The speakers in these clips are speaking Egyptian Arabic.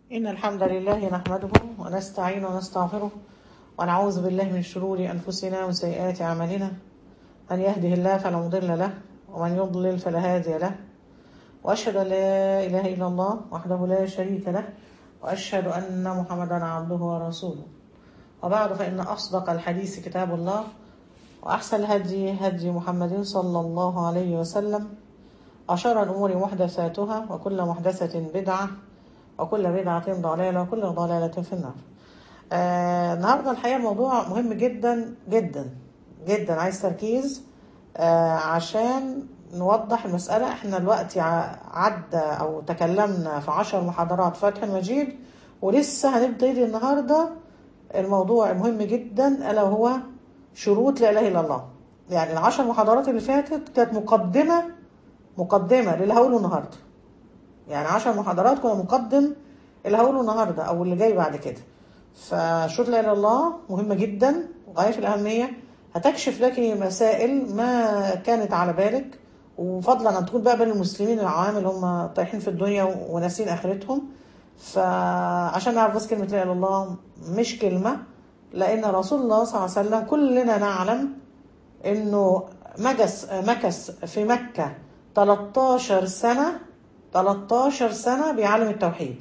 إن الحمد لله نحمده ونستعين ونستغفره ونعوذ بالله من شرور أنفسنا ومن سيئات أعمالنا من يهده الله فلا مضل له ومن يضلل فلا هادي له وأشهد أن لا إله إلا الله وحده لا شريك له وأشهد أن محمدا عبده ورسوله وبعد فإن أصدق الحديث كتاب الله وأحسن الهدي هدي محمد صلى الله عليه وسلم وشر الأمور محدثاتها وكل محدثة بدعة وكل بدعة ضلالة وكل ضلالة في النار آه النهاردة الحقيقة الموضوع مهم جدا جدا جدا عايز تركيز آه عشان نوضح المسألة احنا دلوقتي عدى أو تكلمنا في عشر محاضرات فتح المجيد ولسه هنبتدي النهاردة الموضوع المهم جدا ألا هو شروط لا إله إلا الله يعني العشر محاضرات اللي فاتت كانت مقدمة مقدمة للي هقوله النهاردة يعني عشر محاضرات كنا مقدم اللي هقوله النهاردة أو اللي جاي بعد كده فشروط لا إله إلا الله مهمة جدا وغاية في الأهمية هتكشف لك مسائل ما كانت على بالك وفضلا أن تكون بقى بين المسلمين العوام اللي هم طايحين في الدنيا وناسين آخرتهم فعشان نعرف بس كلمة لا إله إلا الله مش كلمة لأن رسول الله صلى الله عليه وسلم كلنا نعلم إنه مكث مكث في مكة 13 سنة 13 سنة بيعلم التوحيد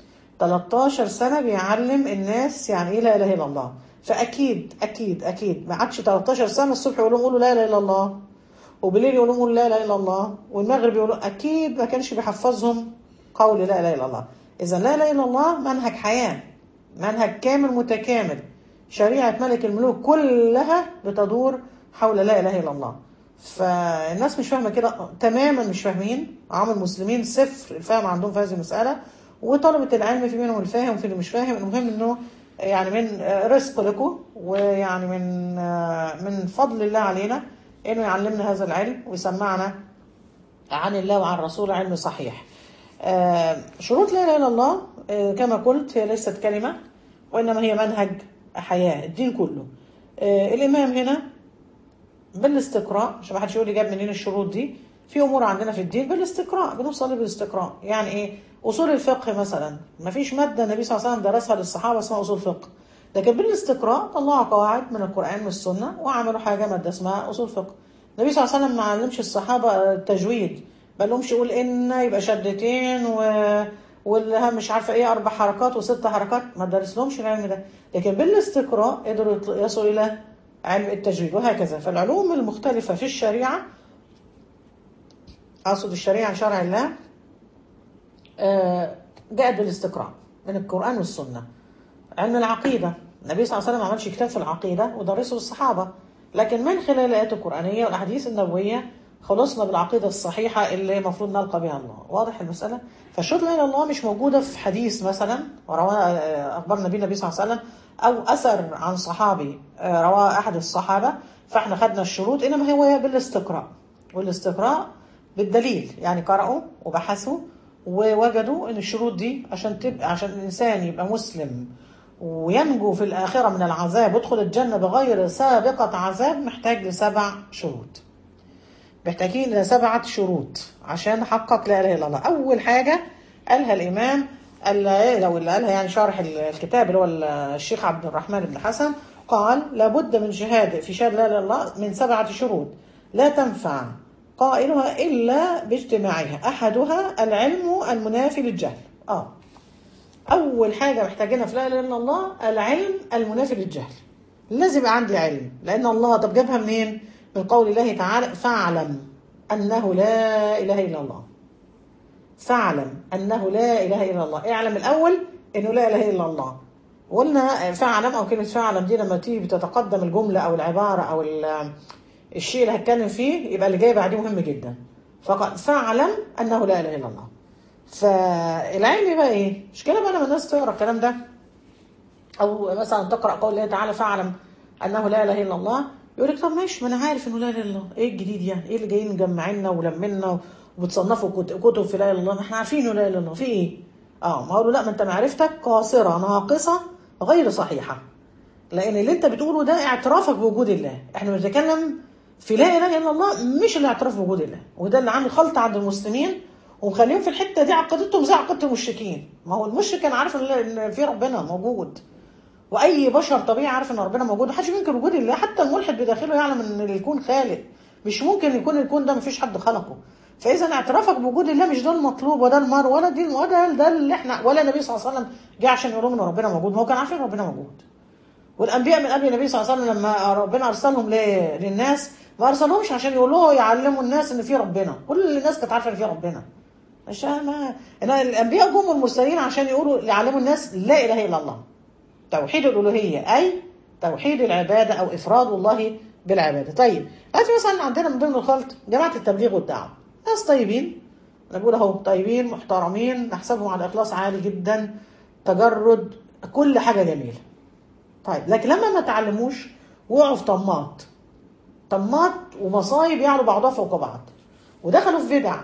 13 سنة بيعلم الناس يعني ايه لا اله الا الله فاكيد اكيد اكيد ما عادش 13 سنة الصبح يقولوا قولوا لا اله الا الله وبالليل يقولوا قولوا لا اله الا الله والمغرب يقولوا اكيد ما كانش بيحفظهم قول لا اله الا الله اذا لا اله الا الله منهج حياة منهج كامل متكامل شريعة ملك الملوك كلها بتدور حول لا اله الا الله فالناس مش فاهمه كده تماما مش فاهمين عام المسلمين صفر الفهم عندهم في هذه المساله وطلبه العلم في منهم الفاهم وفي اللي مش فاهم المهم انه يعني من رزق لكم ويعني من من فضل الله علينا انه يعلمنا هذا العلم ويسمعنا عن الله وعن رسوله علم صحيح. شروط لا اله الا الله كما قلت هي ليست كلمه وانما هي منهج حياه الدين كله. الامام هنا بالاستقراء عشان ما حدش يقول لي جاب منين الشروط دي في امور عندنا في الدين بالاستقراء بنوصل بالاستقراء يعني ايه اصول الفقه مثلا ما فيش ماده النبي صلى الله عليه وسلم درسها للصحابه اسمها اصول فقه لكن بالاستقراء طلعوا قواعد من القران والسنه وعملوا حاجه ماده اسمها اصول فقه النبي صلى الله عليه وسلم ما علمش الصحابه التجويد ما لهمش يقول ان يبقى شدتين و والها مش عارفه ايه اربع حركات وست حركات ما درسلهمش العلم ده لكن بالاستقراء قدروا يصلوا الى علم التجويد وهكذا فالعلوم المختلفة في الشريعة أقصد الشريعة شرع الله جاءت بالاستقراء من القرآن والسنة علم العقيدة النبي صلى الله عليه وسلم ما عملش كتاب في العقيدة ودرسه للصحابة لكن من خلال الآيات القرآنية والأحاديث النبوية خلصنا بالعقيدة الصحيحة اللي المفروض نلقى بها الله واضح المسألة فالشروط لا إله الله مش موجودة في حديث مثلا ورواه أخبار النبي النبي صلى الله عليه وسلم أو أثر عن صحابي رواه أحد الصحابة فإحنا خدنا الشروط إنما هو بالاستقراء والاستقراء بالدليل يعني قرأوا وبحثوا ووجدوا إن الشروط دي عشان تبقى عشان الإنسان يبقى مسلم وينجو في الآخرة من العذاب ويدخل الجنة بغير سابقة عذاب محتاج لسبع شروط محتاجين لسبعة شروط عشان نحقق لا إله إلا الله أول حاجة قالها الإمام لو اللي قالها يعني شارح الكتاب اللي هو الشيخ عبد الرحمن بن حسن قال لابد من شهادة في شهادة لا إله إلا الله من سبعة شروط لا تنفع قائلها إلا باجتماعها أحدها العلم المنافي للجهل آه أول حاجة محتاجينها في لا إله إلا الله العلم المنافي للجهل لازم يبقى عندي علم لأن الله طب جابها منين؟ من قول الله تعالى فاعلم أنه لا إله إلا الله فاعلم أنه لا إله إلا الله اعلم الأول أنه لا إله إلا الله قلنا فاعلم أو كلمة فاعلم دي لما تيجي بتتقدم الجملة أو العبارة أو الشيء اللي هتكلم فيه يبقى اللي جاي بعديه مهم جدا فقط فاعلم أنه لا إله إلا الله فالعلم بقى إيه؟ مش كده بقى لما الناس تقرأ الكلام ده أو مثلا تقرأ قول الله تعالى فاعلم أنه لا إله إلا الله يقول لك طب ماشي ما انا عارف انه لا اله الا الله ايه الجديد يعني ايه اللي جايين مجمعيننا ولمنا وبتصنفوا كتب في لا اله الا الله ما احنا عارفين انه لا اله الا الله في ايه اه ما اقول له لا ما انت معرفتك قاصره ناقصه غير صحيحه لان اللي انت بتقوله ده اعترافك بوجود الله احنا بنتكلم في لا اله الا الله مش الاعتراف بوجود الله وده اللي عامل خلط عند المسلمين ومخليهم في الحته دي عقيدتهم زي عقيده المشركين ما هو المشرك كان عارف ان إن في ربنا موجود واي بشر طبيعي عارف ان ربنا موجود محدش ينكر وجود الله حتى الملحد بداخله يعلم ان الكون خالق مش ممكن يكون الكون ده مفيش حد خلقه فاذا اعترافك بوجود الله مش ده المطلوب وده المر ولا دي ولا ده اللي احنا ولا النبي صلى الله عليه وسلم جه عشان يقول لهم ان ربنا موجود ما هو كان عارف ان ربنا موجود والانبياء من قبل النبي صلى الله عليه وسلم لما ربنا ارسلهم ل- للناس ما ارسلهمش عشان يقولوا يعلموا الناس ان في ربنا كل الناس كانت عارفه ان في ربنا مش ما أنا الانبياء جم المرسلين عشان يقولوا يعلموا الناس لا اله الا الله توحيد الالوهيه اي توحيد العباده او افراد الله بالعباده طيب هات مثلا عندنا من ضمن الخلط جماعه التبليغ والدعوه ناس طيبين انا بقول اهو طيبين محترمين نحسبهم على اخلاص عالي جدا تجرد كل حاجه جميله طيب لكن لما ما تعلموش وقعوا في طماط طماط ومصايب يعلوا بعضها فوق بعض ودخلوا في بدع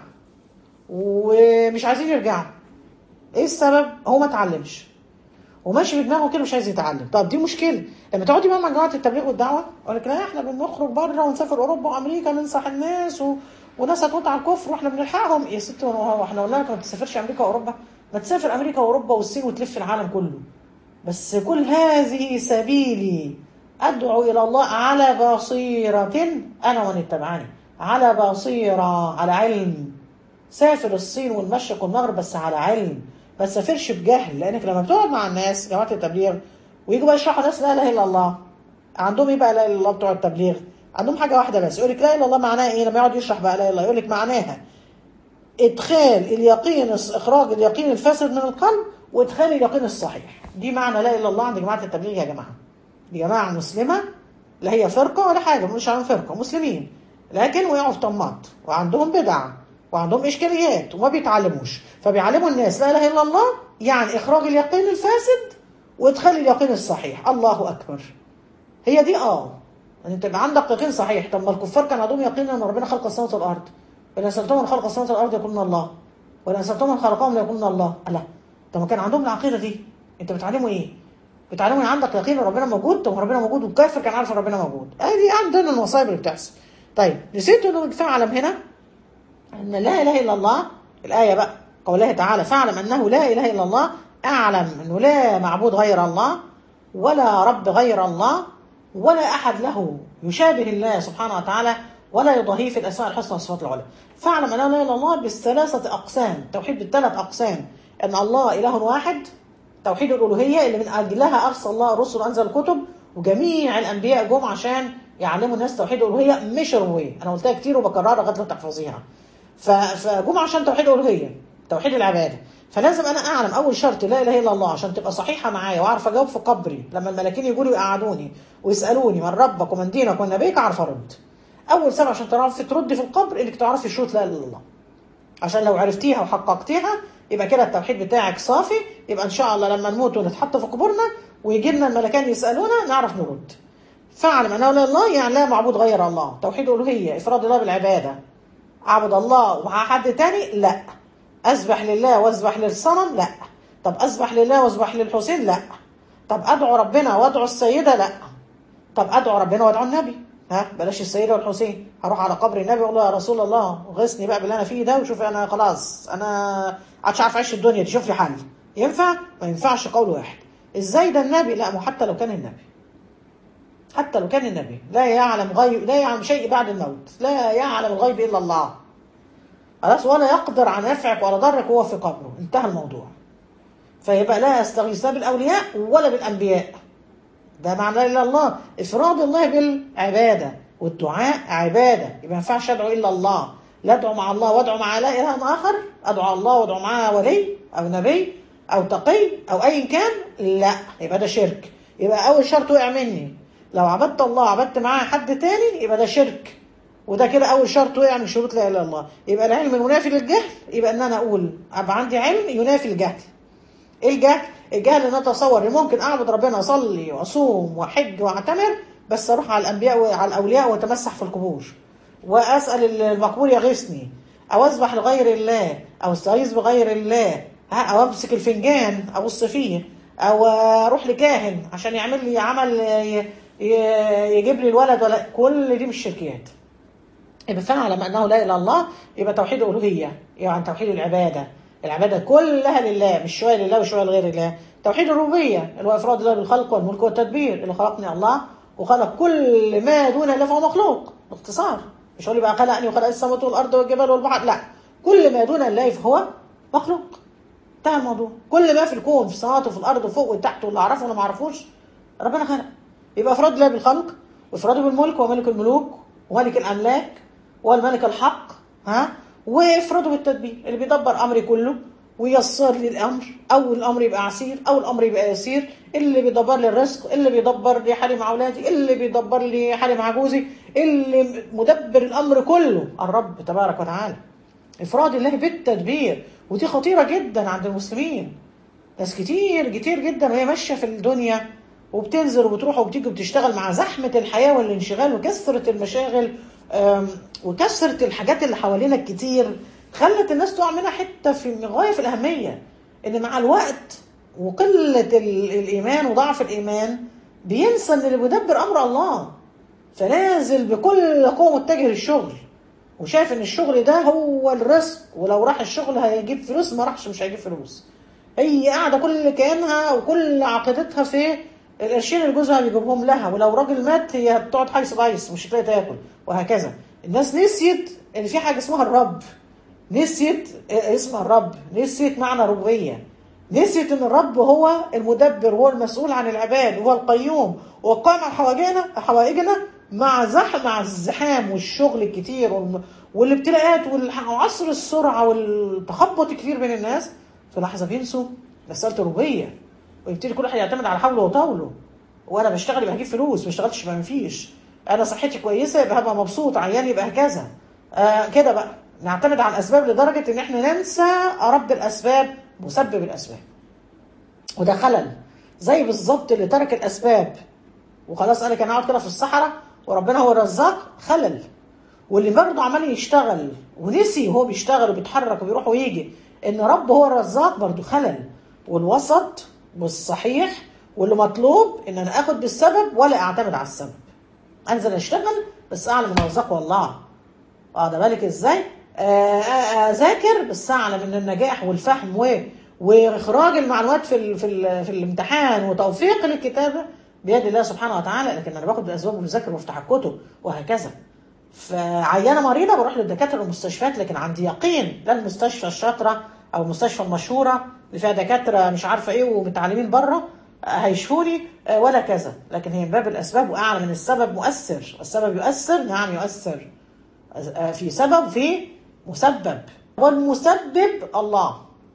ومش عايزين يرجعوا ايه السبب هو ما اتعلمش وماشي بدماغه كده مش عايز يتعلم طب دي مشكله لما تقعدي بقى مع جماعه التبليغ والدعوه يقول لك لا احنا بنخرج بره ونسافر اوروبا وامريكا ننصح الناس و... وناس هتموت على الكفر واحنا بنلحقهم يا ست هو احنا قلنا لك ما تسافرش امريكا واوروبا ما تسافر امريكا واوروبا والصين وتلف العالم كله بس كل هذه سبيلي ادعو الى الله على بصيره انا ومن اتبعني على بصيره على علم سافر الصين والمشرق والمغرب بس على علم ما تسافرش بجهل لانك لما بتقعد مع الناس جماعه التبليغ ويجوا بقى يشرحوا ناس لا اله الا الله عندهم ايه بقى لا اله الا الله بتوع التبليغ عندهم حاجه واحده بس يقول لك لا اله الا الله معناها ايه لما يقعد يشرح بقى لا اله الا الله يقول لك معناها ادخال اليقين اخراج اليقين الفاسد من القلب وادخال اليقين الصحيح دي معنى لا اله الا الله عند جماعه التبليغ يا جماعه دي جماعه مسلمه لا هي فرقه ولا حاجه مش عن فرقه مسلمين لكن وقعوا في طماط وعندهم بدع وعندهم اشكاليات وما بيتعلموش فبيعلموا الناس لا اله الا الله يعني اخراج اليقين الفاسد وادخال اليقين الصحيح الله اكبر هي دي اه ان انت يبقى عندك يقين صحيح طب ما الكفار كان عندهم يقين ان ربنا خلق السماوات والارض ولا سالتهم من خلق السماوات والارض يقولون الله ولا سالتهم من خلقهم يقولون الله لا طب ما كان عندهم العقيده دي انت بتعلموا ايه؟ بتعلموا ان عندك يقين ان ربنا موجود طب ربنا موجود والكافر كان عارف ان ربنا موجود ادي عندنا المصايب اللي بتحصل طيب نسيت انه فاعلم هنا ان لا اله الا الله الايه بقى قوله تعالى فاعلم انه لا اله الا الله اعلم انه لا معبود غير الله ولا رب غير الله ولا احد له يشابه الله سبحانه وتعالى ولا يضاهيه في الاسماء الحسنى والصفات العلى فاعلم انه لا اله الا الله بالثلاثه اقسام توحيد بالثلاث اقسام ان الله اله واحد توحيد الالوهيه اللي من اجلها ارسل الله الرسل وانزل الكتب وجميع الانبياء جم عشان يعلموا الناس توحيد الالوهيه مش الربوبيه انا قلتها كتير وبكررها لغايه ما تحفظيها فجم عشان توحيد الالوهيه توحيد العباده فلازم انا اعلم اول شرط لا اله الا الله عشان تبقى صحيحه معايا واعرف اجاوب في قبري لما الملاكين يجوا لي ويقعدوني ويسالوني من ربك ومن دينك ومن نبيك اعرف ارد اول سبب عشان تعرفي تردي في القبر انك تعرفي شروط لا اله الا الله عشان لو عرفتيها وحققتيها يبقى كده التوحيد بتاعك صافي يبقى ان شاء الله لما نموت ونتحط في قبورنا ويجي لنا الملكان يسالونا نعرف نرد فاعلم انه لا الله يعني لا معبود غير الله توحيد الالوهيه افراد الله بالعباده اعبد الله ومع حد تاني لا اذبح لله واذبح للصنم لا طب اذبح لله واذبح للحسين لا طب ادعو ربنا وادعو السيده لا طب ادعو ربنا وادعو النبي ها بلاش السيده والحسين هروح على قبر النبي واقول له يا رسول الله غثني بقى باللي انا فيه ده وشوف انا خلاص انا عادش عارف اعيش الدنيا دي شوف لي حل ينفع ما ينفعش قول واحد ازاي ده النبي لا ما حتى لو كان النبي حتى لو كان النبي لا يعلم غيب لا يعلم شيء بعد الموت لا يعلم الغيب الا الله خلاص ولا يقدر عن نفعك ولا ضرك وهو في قبره انتهى الموضوع فيبقى لا يستغيث لا بالاولياء ولا بالانبياء ده معنى لا اله الا الله افراد الله بالعباده والدعاء عباده يبقى ما ينفعش ادعو الا الله لا ادعو مع الله وادعو مع لا اله اخر ادعو الله وادعو معاه ولي او نبي او تقي او اي كان لا يبقى ده شرك يبقى اول شرط وقع مني لو عبدت الله عبدت معاه حد تاني يبقى ده شرك وده كده اول شرط وقع من شروط لا اله الا الله يبقى العلم المنافي للجهل يبقى ان انا اقول ابقى عندي علم ينافي الجهل ايه الجهل الجهل ان اتصور ان ممكن اعبد ربنا اصلي واصوم واحج واعتمر بس اروح على الانبياء وعلى الاولياء واتمسح في القبور واسال المقبور يغيثني او اذبح لغير الله او استغيث بغير الله او امسك الفنجان ابص فيه او اروح لكاهن عشان يعمل لي عمل يجيب لي الولد ولا كل دي مش شركيات يبقى فعلم انه لا اله الا الله يبقى توحيد الالوهيه يعني توحيد العباده العباده كلها لله مش شويه لله وشويه لغير الله توحيد الربوبيه اللي هو افراد الله بالخلق والملك والتدبير اللي خلقني الله وخلق كل ما دون الله فهو مخلوق باختصار مش هقول لي بقى خلقني وخلق السماوات والارض والجبال والبحر لا كل ما دون الله فهو مخلوق انتهى الموضوع كل ما في الكون في السماوات وفي الارض وفوق وتحت واللي اعرفه واللي ما اعرفوش ربنا خلق يبقى افراد الله بالخلق وافراده بالملك وملك الملوك وملك الاملاك والملك الحق ها وافراده بالتدبير اللي بيدبر امري كله ويسر لي الامر او الامر يبقى عسير او الامر يبقى يسير اللي بيدبر لي الرزق اللي بيدبر لي حالي مع اولادي اللي بيدبر لي حالي مع جوزي اللي مدبر الامر كله الرب تبارك وتعالى افراد الله بالتدبير ودي خطيره جدا عند المسلمين ناس كتير كتير جدا وهي ماشيه في الدنيا وبتنزل وبتروح وبتيجي وبتشتغل مع زحمه الحياه والانشغال وكثره المشاغل أم، وكثره الحاجات اللي حوالينا الكتير خلت الناس تقع منها حته في غايه في الاهميه ان مع الوقت وقله ال- الايمان وضعف الايمان بينسى ان اللي بيدبر امر الله فنازل بكل قوه متجه للشغل وشايف ان الشغل ده هو الرزق ولو راح الشغل هيجيب فلوس ما راحش مش هيجيب فلوس هي قاعده كل كيانها وكل عقيدتها في القرشين اللي جوزها بيجيبهم لها ولو راجل مات هي بتقعد حيث بايص مش هتلاقي تاكل وهكذا الناس نسيت ان في حاجه اسمها الرب نسيت اسمها الرب نسيت معنى ربوبيه نسيت ان الرب هو المدبر هو المسؤول عن العباد هو القيوم هو القائم على حوائجنا حوائجنا مع زح مع الزحام والشغل الكتير والم- والابتلاءات والح- وعصر السرعه والتخبط الكتير بين الناس في لحظه بينسوا مساله الربوبيه ويبتدي كل واحد يعتمد على حوله وطوله وانا بشتغل يبقى هجيب فلوس ما اشتغلتش يبقى مفيش انا صحتي كويسه يبقى هبقى مبسوط عيان يبقى هكذا آه كده بقى نعتمد على الاسباب لدرجه ان احنا ننسى رب الاسباب مسبب الاسباب وده خلل زي بالظبط اللي ترك الاسباب وخلاص قال لك انا اقعد كده في الصحراء وربنا هو الرزاق خلل واللي برضه عمال يشتغل ونسي وهو بيشتغل وبيتحرك وبيروح ويجي ان رب هو الرزاق برضه خلل والوسط والصحيح واللي مطلوب ان انا اخد بالسبب ولا اعتمد على السبب انزل اشتغل بس اعلم ان الرزاق هو الله واخد بالك ازاي آه، آه، اذاكر بس اعلم ان النجاح والفهم و واخراج المعلومات في ال في ال في الامتحان وتوفيق للكتابه بيد الله سبحانه وتعالى لكن انا باخد بالاسباب وبذاكر وافتح الكتب وهكذا فعيانه مريضه بروح للدكاتره والمستشفيات لكن عندي يقين لا المستشفى الشاطره او المستشفى المشهوره اللي فيها دكاتره مش عارفه ايه ومتعلمين بره آه، هيشفوني آه، ولا كذا لكن هي من باب الاسباب واعلم ان السبب مؤثر السبب يؤثر نعم يؤثر آه، في سبب في مسبب والمسبب الله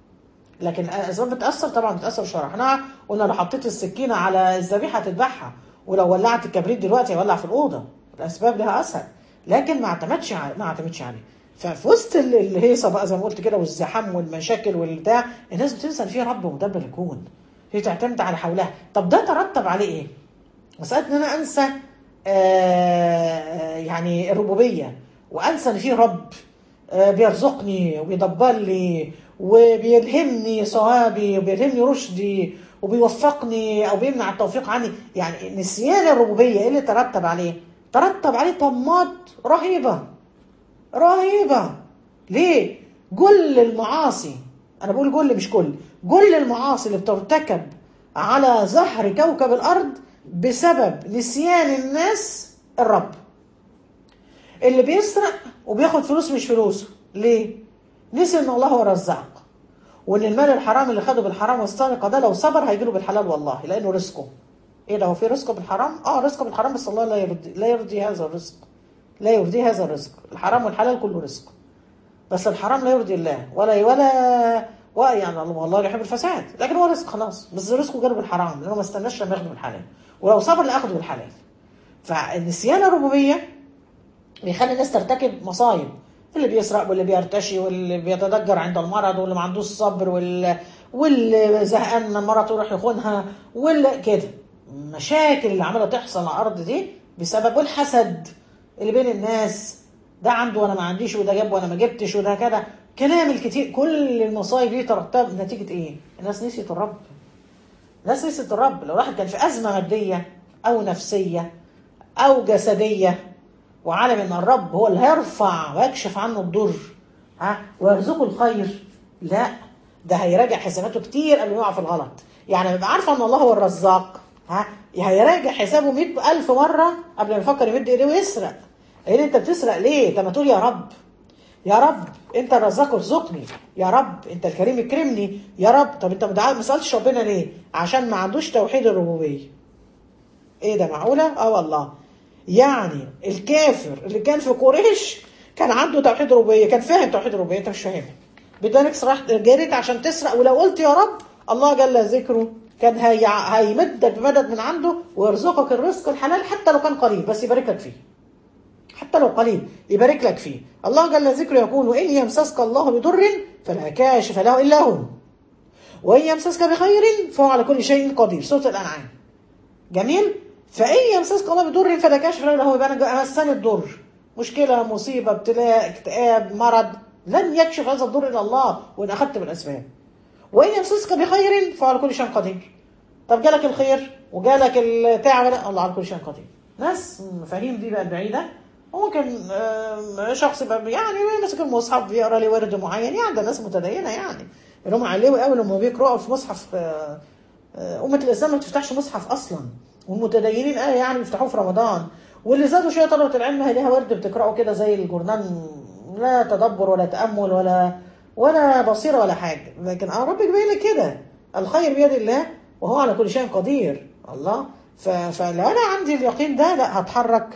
لكن الاسباب بتاثر طبعا بتاثر شرحناها قلنا لو حطيت السكينه على الذبيحه هتذبحها ولو ولعت الكبريت دلوقتي هيولع في الاوضه الاسباب لها اثر لكن ما اعتمدش على ما اعتمدش عليه ففي وسط ال- الهيصه بقى زي ما قلت كده والزحام والمشاكل والبتاع الناس بتنسى ان في رب مدبر الكون هي تعتمد على حولها طب ده ترتب عليه ايه؟ مساله ان انا انسى آه يعني الربوبيه وانسى ان في رب آه بيرزقني وبيدبر لي وبيلهمني صوابي وبيلهمني رشدي وبيوفقني او بيمنع التوفيق عني يعني نسيان الربوبيه ايه اللي ترتب عليه؟ ترتب عليه طمات رهيبه رهيبه ليه؟ كل المعاصي انا بقول كل مش كل كل المعاصي اللي بترتكب على ظهر كوكب الارض بسبب نسيان الناس الرب اللي بيسرق وبياخد فلوس مش فلوسه ليه نسي ان الله هو الرزاق وان المال الحرام اللي خده بالحرام والسرقه ده لو صبر هيجيله بالحلال والله لانه رزقه ايه ده هو في رزقه بالحرام اه رزقه بالحرام بس الله لا يرضي لا يرضي هذا الرزق لا يرضي هذا الرزق الحرام والحلال كله رزق بس الحرام لا يرضي الله ولا ولا ويعني الله الله لا يحب الفساد لكن هو رزق خلاص بس رزقه جاله بالحرام لانه ما استناش لما ياخده بالحلال ولو صبر لاخده بالحلال فالنسيان الربوبيه بيخلي الناس ترتكب مصايب اللي بيسرق واللي بيرتشي واللي بيتضجر عند المرض واللي ما عندوش صبر واللي واللي زهقان من مراته يروح يخونها واللي كده المشاكل اللي عماله تحصل على الارض دي بسبب الحسد اللي بين الناس ده عنده وانا ما عنديش وده جاب وانا ما جبتش وده كده كلام الكتير كل المصايب دي ترتب نتيجه ايه؟ الناس نسيت الرب الناس نسيت الرب لو واحد كان في ازمه ماديه او نفسيه او جسديه وعلم ان الرب هو اللي هيرفع ويكشف عنه الضر ها ويرزقه الخير لا ده هيراجع حساباته كتير قبل ما يقع في الغلط يعني بيبقى عارفه ان الله هو الرزاق ها هيراجع حسابه 100000 مره قبل ما يفكر يمد ايديه ويسرق لان انت بتسرق ليه؟ طب ما تقول يا رب يا رب انت الرزاق ارزقني يا رب انت الكريم اكرمني يا رب طب انت ما سالتش ربنا ليه؟ عشان ما عندوش توحيد الربوبيه ايه ده معقوله؟ اه والله يعني الكافر اللي كان في قريش كان عنده توحيد ربوبيه كان فاهم توحيد الربوبيه انت مش فاهمها بدانك راح جريت عشان تسرق ولو قلت يا رب الله جل ذكره كان هي... هيمدك بمدد من عنده ويرزقك الرزق الحلال حتى لو كان قليل بس يبارك لك فيه حتى لو قليل يبارك لك فيه الله جل ذكره يقول وإن يمسسك الله بضر فلا كاشف له إلا هو وإن يمسسك بخير فهو على كل شيء قدير سورة الأنعام جميل فإن يمسسك الله بضر فلا كاشف له إلا هو يبقى أنا مسني الضر مشكلة مصيبة ابتلاء اكتئاب مرض لن يكشف هذا الضر إلا الله وإن أخذت بالأسباب وإن يمسسك بخير فهو على كل شيء قدير طب جالك الخير وجالك التعب الله على كل شيء قدير ناس مفاهيم دي بقت بعيدة ممكن شخص يبقى يعني ماسك المصحف بيقرا لي ورد معين يعني ده ناس متدينه يعني اللي هم عليه قوي لما بيقراوا في مصحف أمة الإسلام ما بتفتحش مصحف أصلا والمتدينين آه يعني بيفتحوه في رمضان واللي زادوا شوية طلبة العلم هي ليها ورد بتقرأه كده زي الجورنان لا تدبر ولا تأمل ولا ولا بصيرة ولا حاجة لكن اه ربك بيقول لك كده الخير بيد الله وهو على كل شيء قدير الله فلو أنا عندي اليقين ده لا هتحرك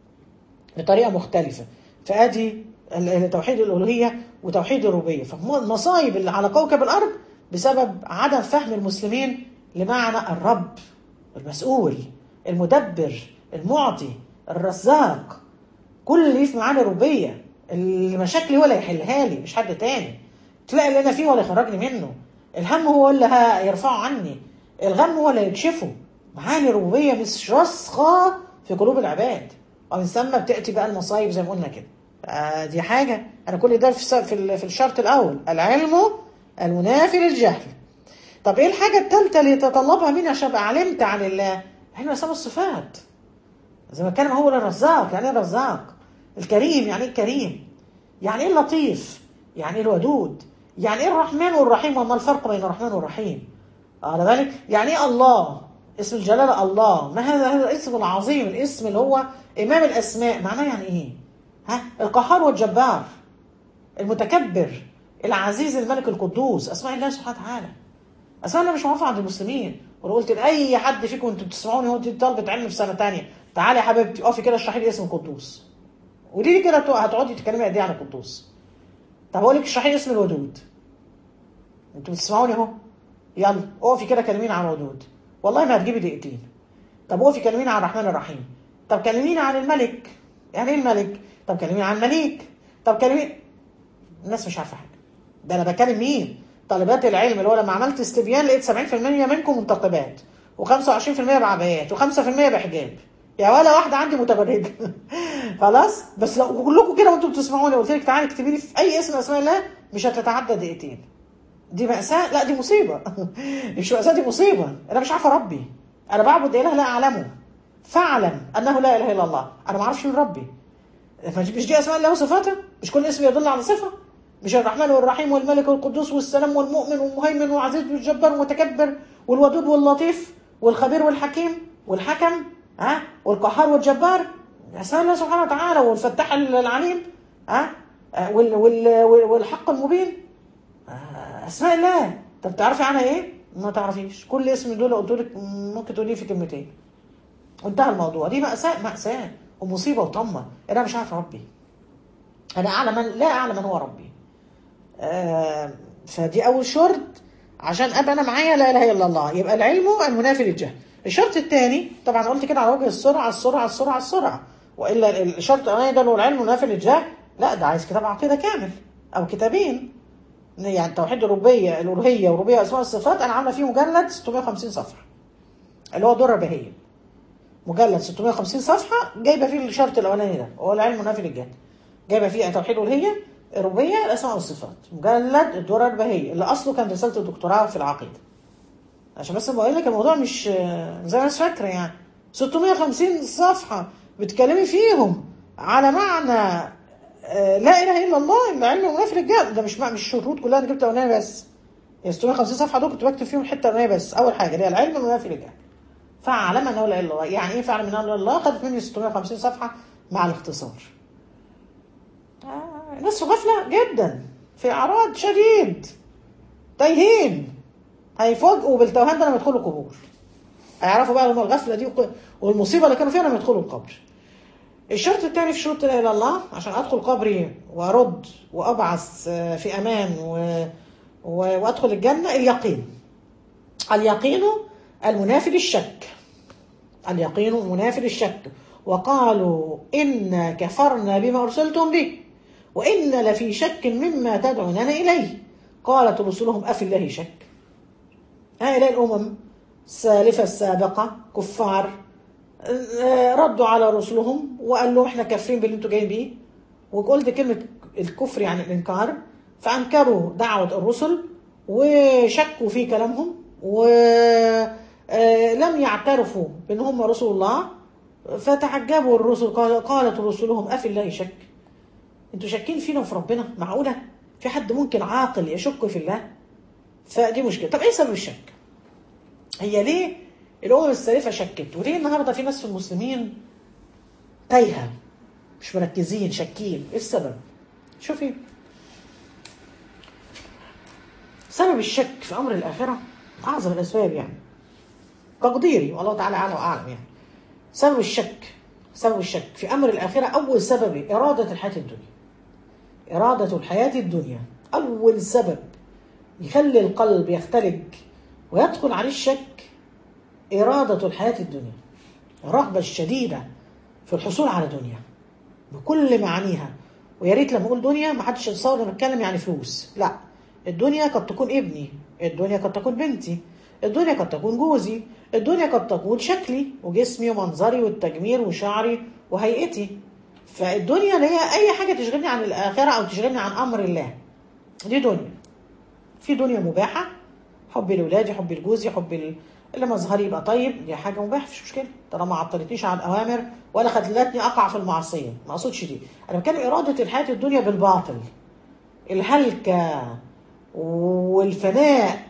بطريقة مختلفة فأدي توحيد الألوهية وتوحيد الربوبية فالمصايب اللي على كوكب الأرض بسبب عدم فهم المسلمين لمعنى الرب المسؤول المدبر المعطي الرزاق كل اللي في معاني الربوبية المشاكل هو اللي هيحلها لي مش حد تاني تلاقي اللي انا فيه هو اللي يخرجني منه الهم هو اللي هيرفعه عني الغم هو اللي يكشفه معاني الربوبية مش راسخة في قلوب العباد ومن ثم بتأتي بقى المصايب زي ما قلنا كده آه دي حاجة أنا كل ده في في الشرط الأول العلم المنافي للجهل طب إيه الحاجة الثالثة اللي يتطلبها مني عشان أبقى علمت عن الله؟ علم أسماء الصفات زي ما اتكلم هو الرزاق يعني إيه الرزاق؟ الكريم يعني إيه الكريم؟ يعني إيه اللطيف؟ يعني إيه الودود؟ يعني إيه الرحمن والرحيم وما الفرق بين الرحمن والرحيم؟ على بالك؟ يعني إيه الله؟ اسم الجلالة الله ما هذا هذا الاسم العظيم الاسم اللي هو إمام الأسماء معناه يعني إيه ها القهار والجبار المتكبر العزيز الملك القدوس أسماء الله سبحانه وتعالى أسماء الله مش معروفة عند المسلمين ولو قلت لأي حد فيكم أنتوا بتسمعوني هو دي طلبة علم في سنة تانية تعالي يا حبيبتي اقفي كده اشرحي لي اسم القدوس ودي لي كده هتقعدي تتكلمي قد ايه عن القدوس طب اقول لك اشرحي لي اسم الودود انتوا بتسمعوني اهو يلا اقفي كده كلميني عن الودود والله ما هتجيبي دقيقتين طب اقفي كلميني عن الرحمن الرحيم طب كلميني عن الملك يعني ايه الملك طب كلميني عن المليك طب كلميني الناس مش عارفه حاجه ده انا بكلم مين طالبات العلم اللي هو لما عملت استبيان لقيت 70% منكم منتقبات و25% بعبايات و5% بحجاب يا ولا واحده عندي متبرجه خلاص بس لو كلكم كده وانتم بتسمعوني قلت لك تعالي اكتبي لي في اي اسم اسماء الله مش هتتعدى دقيقتين دي مأساة لا دي مصيبة مش مأساة دي مصيبة أنا مش عارفة ربي أنا بعبد إله لا أعلمه فاعلم أنه لا إله إلا الله أنا ما أعرفش مين ربي مش دي أسماء الله وصفاته مش كل اسم يدل على صفة مش الرحمن والرحيم والملك والقدوس والسلام والمؤمن والمهيمن والعزيز والجبار والمتكبر والودود واللطيف والخبير والحكيم والحكم ها والقهار والجبار أسماء الله سبحانه وتعالى والفتاح العليم ها وال وال والحق المبين اسماء الله طب تعرفي عنها ايه ما تعرفيش كل اسم دول قلت لك ممكن تقوليه في كلمتين وانتهى الموضوع دي مأساة مأساة ومصيبة وطمة انا مش عارف ربي انا اعلم من لا اعلم من هو ربي آه فدي اول شرط عشان ابقى انا معايا لا اله الا الله يبقى العلم المنافي للجهل الشرط الثاني طبعا قلت كده على وجه السرعه السرعه السرعه السرعه والا الشرط الاولاني ده اللي هو العلم المنافي للجهل لا ده عايز كتاب عقيده كامل او كتابين يعني توحيد الربوبيه الالوهيه وربوبيه اسماء الصفات انا عامله فيه مجلد 650 صفحه اللي هو دره بهيه مجلد 650 صفحه جايبه فيه الشرط الاولاني ده هو العلم المنافي للجهل جايبه فيه توحيد الالوهيه الربوبيه الاسماء والصفات مجلد الدره البهيه اللي اصله كان رساله الدكتوراه في العقيده عشان بس بقول لك الموضوع مش زي ما الناس فاكره يعني 650 صفحه بتكلمي فيهم على معنى آه، لا اله الا الله العلم منافي للجهل ده مش مع- مش شروط كلها انا جبت اولانيه بس ال 650 صفحه دول كنت بكتب فيهم حته اولانيه بس اول حاجه اللي هي العلم منافي للجهل فاعلم انه لا اله الا الله يعني ايه فاعلم انه لا اله الا الله خدت مني 650 صفحه مع الاختصار آه، الناس في غفله جدا في اعراض شديد تايهين هيفاجئوا بالتوهان ده لما يدخلوا القبور هيعرفوا بقى هم الغفله دي وق- والمصيبه اللي كانوا فيها لما يدخلوا القبر الشرط الثاني في شروط لا اله الا الله عشان ادخل قبري وارد وابعث آه، في امان و... و... وادخل الجنه اليقين اليقين المنافي للشك اليقين منافي للشك وقالوا إنا كفرنا بما أرسلتم به وإنا لفي شك مما تدعوننا إليه قالت رسلهم أفي الله شك هؤلاء الأمم السالفة السابقة كفار آه، ردوا على رسلهم وقال لهم احنا كافرين باللي انتوا جايين بيه وقلت كلمة الكفر يعني الإنكار فأنكروا دعوة الرسل وشكوا في كلامهم ولم يعترفوا بأن هم رسل الله فتعجبوا الرسل قال- قالت رسلهم أفي الله شك انتوا شاكين فينا وفي ربنا معقولة في حد ممكن عاقل يشك في الله فدي مشكلة طب ايه سبب الشك هي ليه الأمم السالفة شكت وليه النهاردة في ناس في المسلمين تايهة مش مركزين شاكين ايه السبب شوفي سبب الشك في امر الاخره اعظم الاسباب يعني تقديري والله تعالى اعلم واعلم يعني سبب الشك سبب الشك في امر الاخره اول سبب اراده الحياه الدنيا اراده الحياه الدنيا اول سبب يخلي القلب يختلج ويدخل عليه الشك اراده الحياه الدنيا الرغبه الشديده في الحصول على دنيا بكل معانيها ويا ريت لما اقول دنيا ما حدش يتصور انا بتكلم يعني فلوس لا الدنيا قد تكون ابني الدنيا قد تكون بنتي الدنيا قد تكون جوزي الدنيا قد تكون شكلي وجسمي ومنظري والتجميل وشعري وهيئتي فالدنيا اللي هي اي حاجه تشغلني عن الاخره او تشغلني عن امر الله دي دنيا في دنيا مباحه حبي لاولادي حبي لجوزي حبي ل- اللي مظهري يبقى طيب دي حاجه مباحه مفيش مشكله طالما ما عطلتنيش عن الاوامر ولا خلتني اقع في المعصيه ما اقصدش دي انا بتكلم اراده الحياه الدنيا بالباطل الهلكه والفناء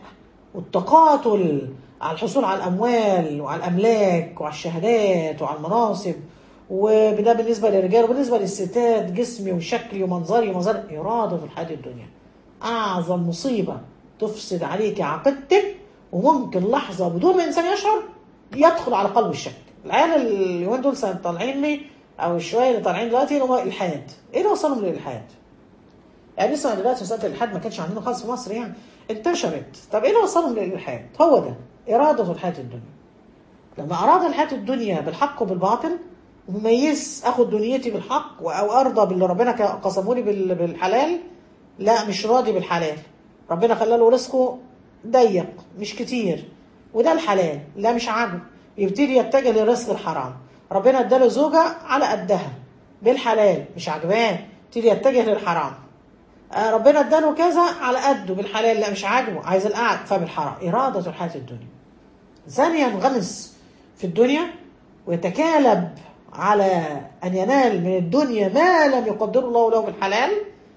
والتقاتل على الحصول على الاموال وعلى الاملاك وعلى الشهادات وعلى المناصب وده بالنسبه للرجال وبالنسبه للستات جسمي وشكلي ومنظري ومنظر اراده الحياه الدنيا اعظم مصيبه تفسد عليك عقيدتك وممكن لحظه بدون ما الانسان يشعر يدخل على قلب الشك العيال اليومين دول سنة طالعين لي او الشويه اللي طالعين دلوقتي اللي هو الالحاد ايه اللي وصلهم للالحاد؟ يعني لسه دلوقتي مساله الالحاد ما كانش عندنا خالص في مصر يعني انتشرت طب ايه اللي وصلهم للالحاد؟ هو ده اراده الحياه الدنيا لما اراد الحياه الدنيا بالحق وبالباطل ومميز اخد دنيتي بالحق او ارضى باللي ربنا قسمه لي بال- بالحلال لا مش راضي بالحلال ربنا خلى له رزقه ضيق مش كتير وده الحلال لا مش عاجبه يبتدي يتجه للرزق الحرام ربنا اداله زوجة على قدها بالحلال مش عاجباه يبتدي يتجه للحرام آه، ربنا اداله كذا على قده بالحلال لا مش عاجبه عايز القعد فبالحرام إرادة الحياة الدنيا إنسان ينغمس في الدنيا ويتكالب على أن ينال من الدنيا ما لم يقدره الله له بالحلال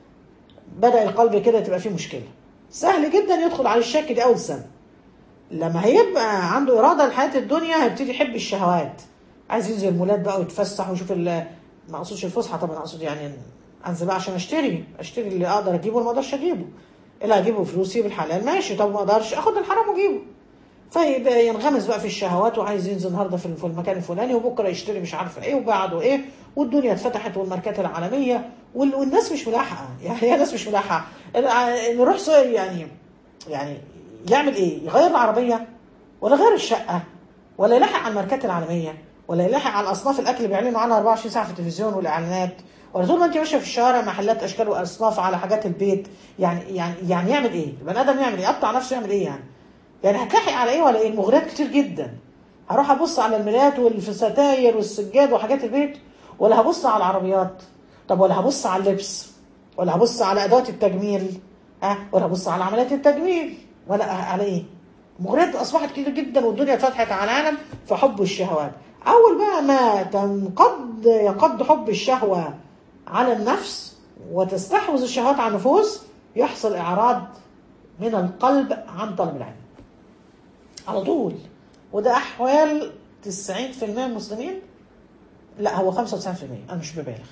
بدأ القلب كده تبقى فيه مشكلة سهل جدا يدخل على الشك دي أول سنة لما هيبقى عنده إرادة لحياة الدنيا هيبتدي يحب الشهوات عايز ينزل المولات بقى ويتفسح ويشوف ال- ما اقصدش الفسحة طبعا اقصد يعني انزل بقى عشان اشتري اشتري اللي اقدر اجيبه واللي ما اقدرش اجيبه اللي هجيبه فلوسي بالحلال ماشي طب ما اقدرش اخد الحرام واجيبه فيبقى ينغمس بقى في الشهوات وعايز ينزل النهارده في في المكان الفلاني وبكره يشتري مش عارفه ايه وبعده ايه والدنيا اتفتحت والماركات العالميه وال- والناس مش ملاحقه يعني هي ناس مش ملاحقه الع- نروح سوق يعني يعني يعمل ايه؟ يغير العربيه ولا يغير الشقه ولا يلاحق على الماركات العالميه ولا يلاحق على اصناف الاكل اللي بيعلنوا عنها 24 ساعه في التلفزيون والاعلانات ولا طول ما انت ماشيه في الشارع محلات اشكال واصناف على حاجات البيت يعني يعني يعني يعمل ايه؟ البني ادم يعمل ايه؟ يقطع نفسه يعمل ايه يعني؟ يعني هتلاحق على ايه ولا ايه؟ المغريات كتير جدا هروح ابص على الملايات والستاير والسجاد وحاجات البيت ولا هبص على العربيات طب ولا هبص على اللبس ولا هبص على ادوات التجميل ها ولا هبص على عمليات التجميل ولا على ايه؟ المغريات اصبحت كتير جدا والدنيا اتفتحت على العالم فحب الشهوات اول بقى ما تنقض ينقض حب الشهوه على النفس وتستحوذ الشهوات على النفوس يحصل اعراض من القلب عن طلب العلم على طول وده احوال 90% من المسلمين لا هو 95% انا مش ببالغ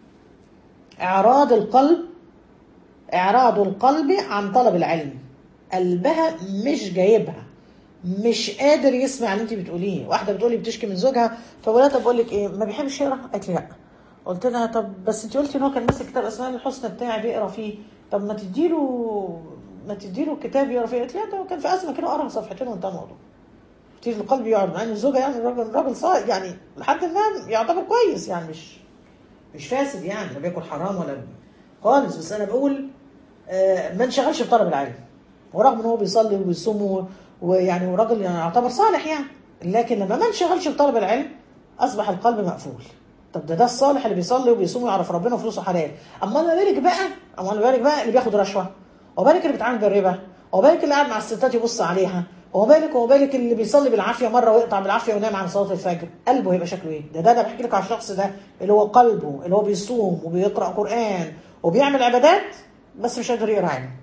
اعراض القلب اعراض القلب عن طلب العلم قلبها مش جايبها مش قادر يسمع اللي انت بتقوليه واحده بتقولي بتشكي من زوجها فبقول لها طب بقول لك ايه ما بيحبش يقرا قالت لي لا قلت لها طب بس انت قلتي ان هو كان ماسك كتاب اسماء الحسنى بتاعي بيقرا فيه طب ما تديله ما تديله الكتاب يقرا فيه قالت لي لا ده كان في ازمه كده قرا صفحتين وانتهى الموضوع كتير القلب يقعد مع ان الزوجه يعني راجل راجل صائب يعني لحد ما يعتبر كويس يعني مش مش فاسد يعني لا بياكل حرام ولا خالص بس انا بقول آه، ما انشغلش بطلب العلم ورغم ان هو بيصلي وبيصوم و- ويعني وراجل يعني يعتبر صالح يعني لكن لما ما انشغلش بطلب العلم اصبح القلب مقفول طب ده ده الصالح اللي بيصلي وبيصوم ويعرف ربنا وفلوسه حلال اما انا بالك بقى اما انا بالك بقى اللي بياخد رشوه وبالك اللي بيتعامل بالربا وبالك اللي قاعد مع الستات يبص عليها وبالك وبالك اللي بيصلي بالعافيه مره ويقطع بالعافيه وينام عن صلاه الفجر قلبه هيبقى شكله ايه ده ده انا بحكي لك على الشخص ده اللي هو قلبه اللي هو بيصوم وبيقرا قران وبيعمل عبادات بس مش قادر يقرا علم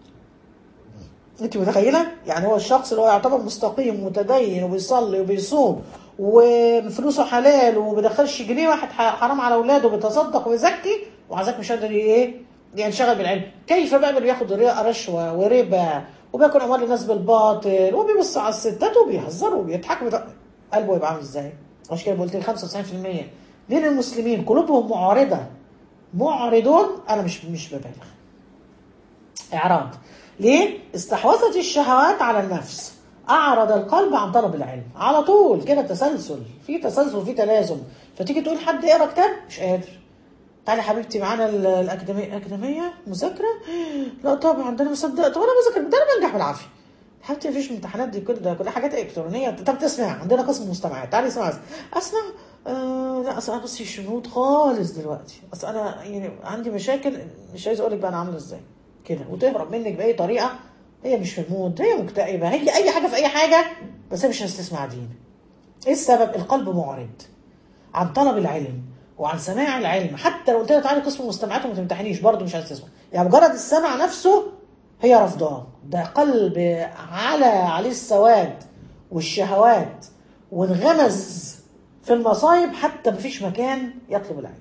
انت متخيله يعني هو الشخص اللي هو يعتبر مستقيم ومتدين وبيصلي وبيصوم وفلوسه حلال وما بيدخلش جنيه واحد ح- حرام على اولاده وبيتصدق ويزكي وعزاك مش قادر ايه ينشغل بالعلم كيف بقى اللي بياخد ري- رشوه وربا وبياكل اموال الناس بالباطل وبيبص على الستات وبيهزر وبيضحك وبيض- قلبه يبقى عامل ازاي؟ عشان كده قلت لي 95% من المسلمين قلوبهم معارضه معرضون انا مش مش ببالغ إعراض ليه؟ استحوذت الشهوات على النفس أعرض القلب عن طلب العلم على طول كده تسلسل في تسلسل وفي تلازم فتيجي تقول حد يقرا كتاب مش قادر تعالي يا حبيبتي معانا ال- الأكاديمية الأكاديمية مذاكرة؟ لا طبعا ده أنا مصدق طب أنا بذاكر ده أنا بنجح بالعافية حبيبتي مفيش امتحانات دي كل ده كلها حاجات إلكترونية طب تسمع عندنا قسم مستمعات تعالي اسمع أسمع آه لا اصل انا بصي شنود خالص دلوقتي اصل انا يعني عندي مشاكل مش عايز اقول لك بقى انا عامله ازاي كده وتهرب منك باي طريقه هي مش في المود هي مكتئبه هي اي حاجه في اي حاجه بس هي مش هتسمع دين ايه السبب القلب معرض عن طلب العلم وعن سماع العلم حتى لو قلت لها تعالي قسم مستمعات وما تمتحنيش برضه مش عايز تسمع يعني مجرد السمع نفسه هي رافضاه ده قلب على عليه السواد والشهوات وانغمز في المصايب حتى مفيش مكان يطلب العلم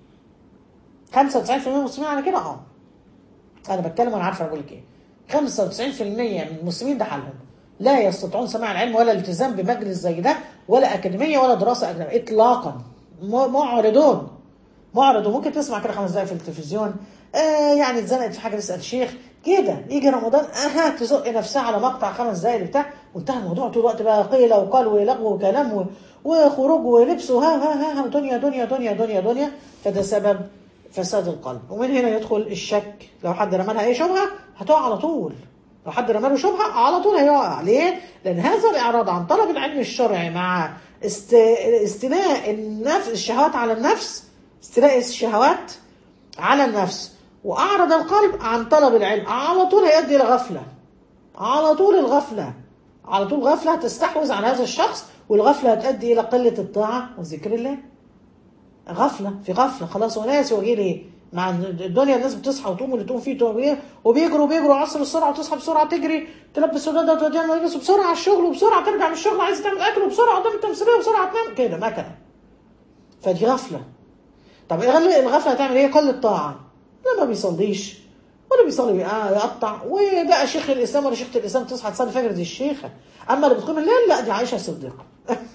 95% من المسلمين على كده اه انا بتكلم وانا عارفه اقول لك ايه 95% من المسلمين ده حالهم لا يستطيعون سماع العلم ولا الالتزام بمجلس زي ده ولا اكاديميه ولا دراسه اجنبيه اطلاقا م- معرضون معرض وممكن تسمع كده خمس دقايق في التلفزيون آه يعني اتزنقت في حاجه تسال شيخ كده يجي رمضان اها تزق نفسها على مقطع خمس دقايق بتاع وانتهى الموضوع طول الوقت بقى قيل وقال ولغو وكلام و- وخروج ولبس وها ها ها, ها دنيا دنيا دنيا دنيا دنيا فده سبب فساد القلب ومن هنا يدخل الشك لو حد رمى لها اي شبهه هتقع على طول لو حد رمى له شبهه على طول هيقع ليه؟ لان هذا الاعراض عن طلب العلم الشرعي مع است... استيلاء النفس الشهوات على النفس استيلاء الشهوات على النفس واعرض القلب عن طلب العلم على طول هيؤدي الى غفله على طول الغفله على طول غفله تستحوذ على هذا الشخص والغفله هتؤدي الى قله الطاعه وذكر الله غفله في غفله خلاص هو ناسي وجه ليه مع الدنيا الناس بتصحى وتقوم واللي تقوم فيه تقوم ايه وبيجروا بيجروا عصر السرعه وتصحى بسرعه تجري تلبس ولادها وتوديها المدرسه بسرعه على الشغل وبسرعه ترجع من الشغل عايزه تعمل اكل وبسرعه قدام التمثيليه وبسرعه تنام كده مكنه فدي غفله طب ايه الغفله هتعمل ايه؟ قله طاعه لا ما بيصليش ولا بيصلي بقى يقطع وبقى شيخ الاسلام ولا شيخه الاسلام تصحى تصلي فجر دي الشيخه اما اللي بتقوم الليل لا دي عائشه الصديقه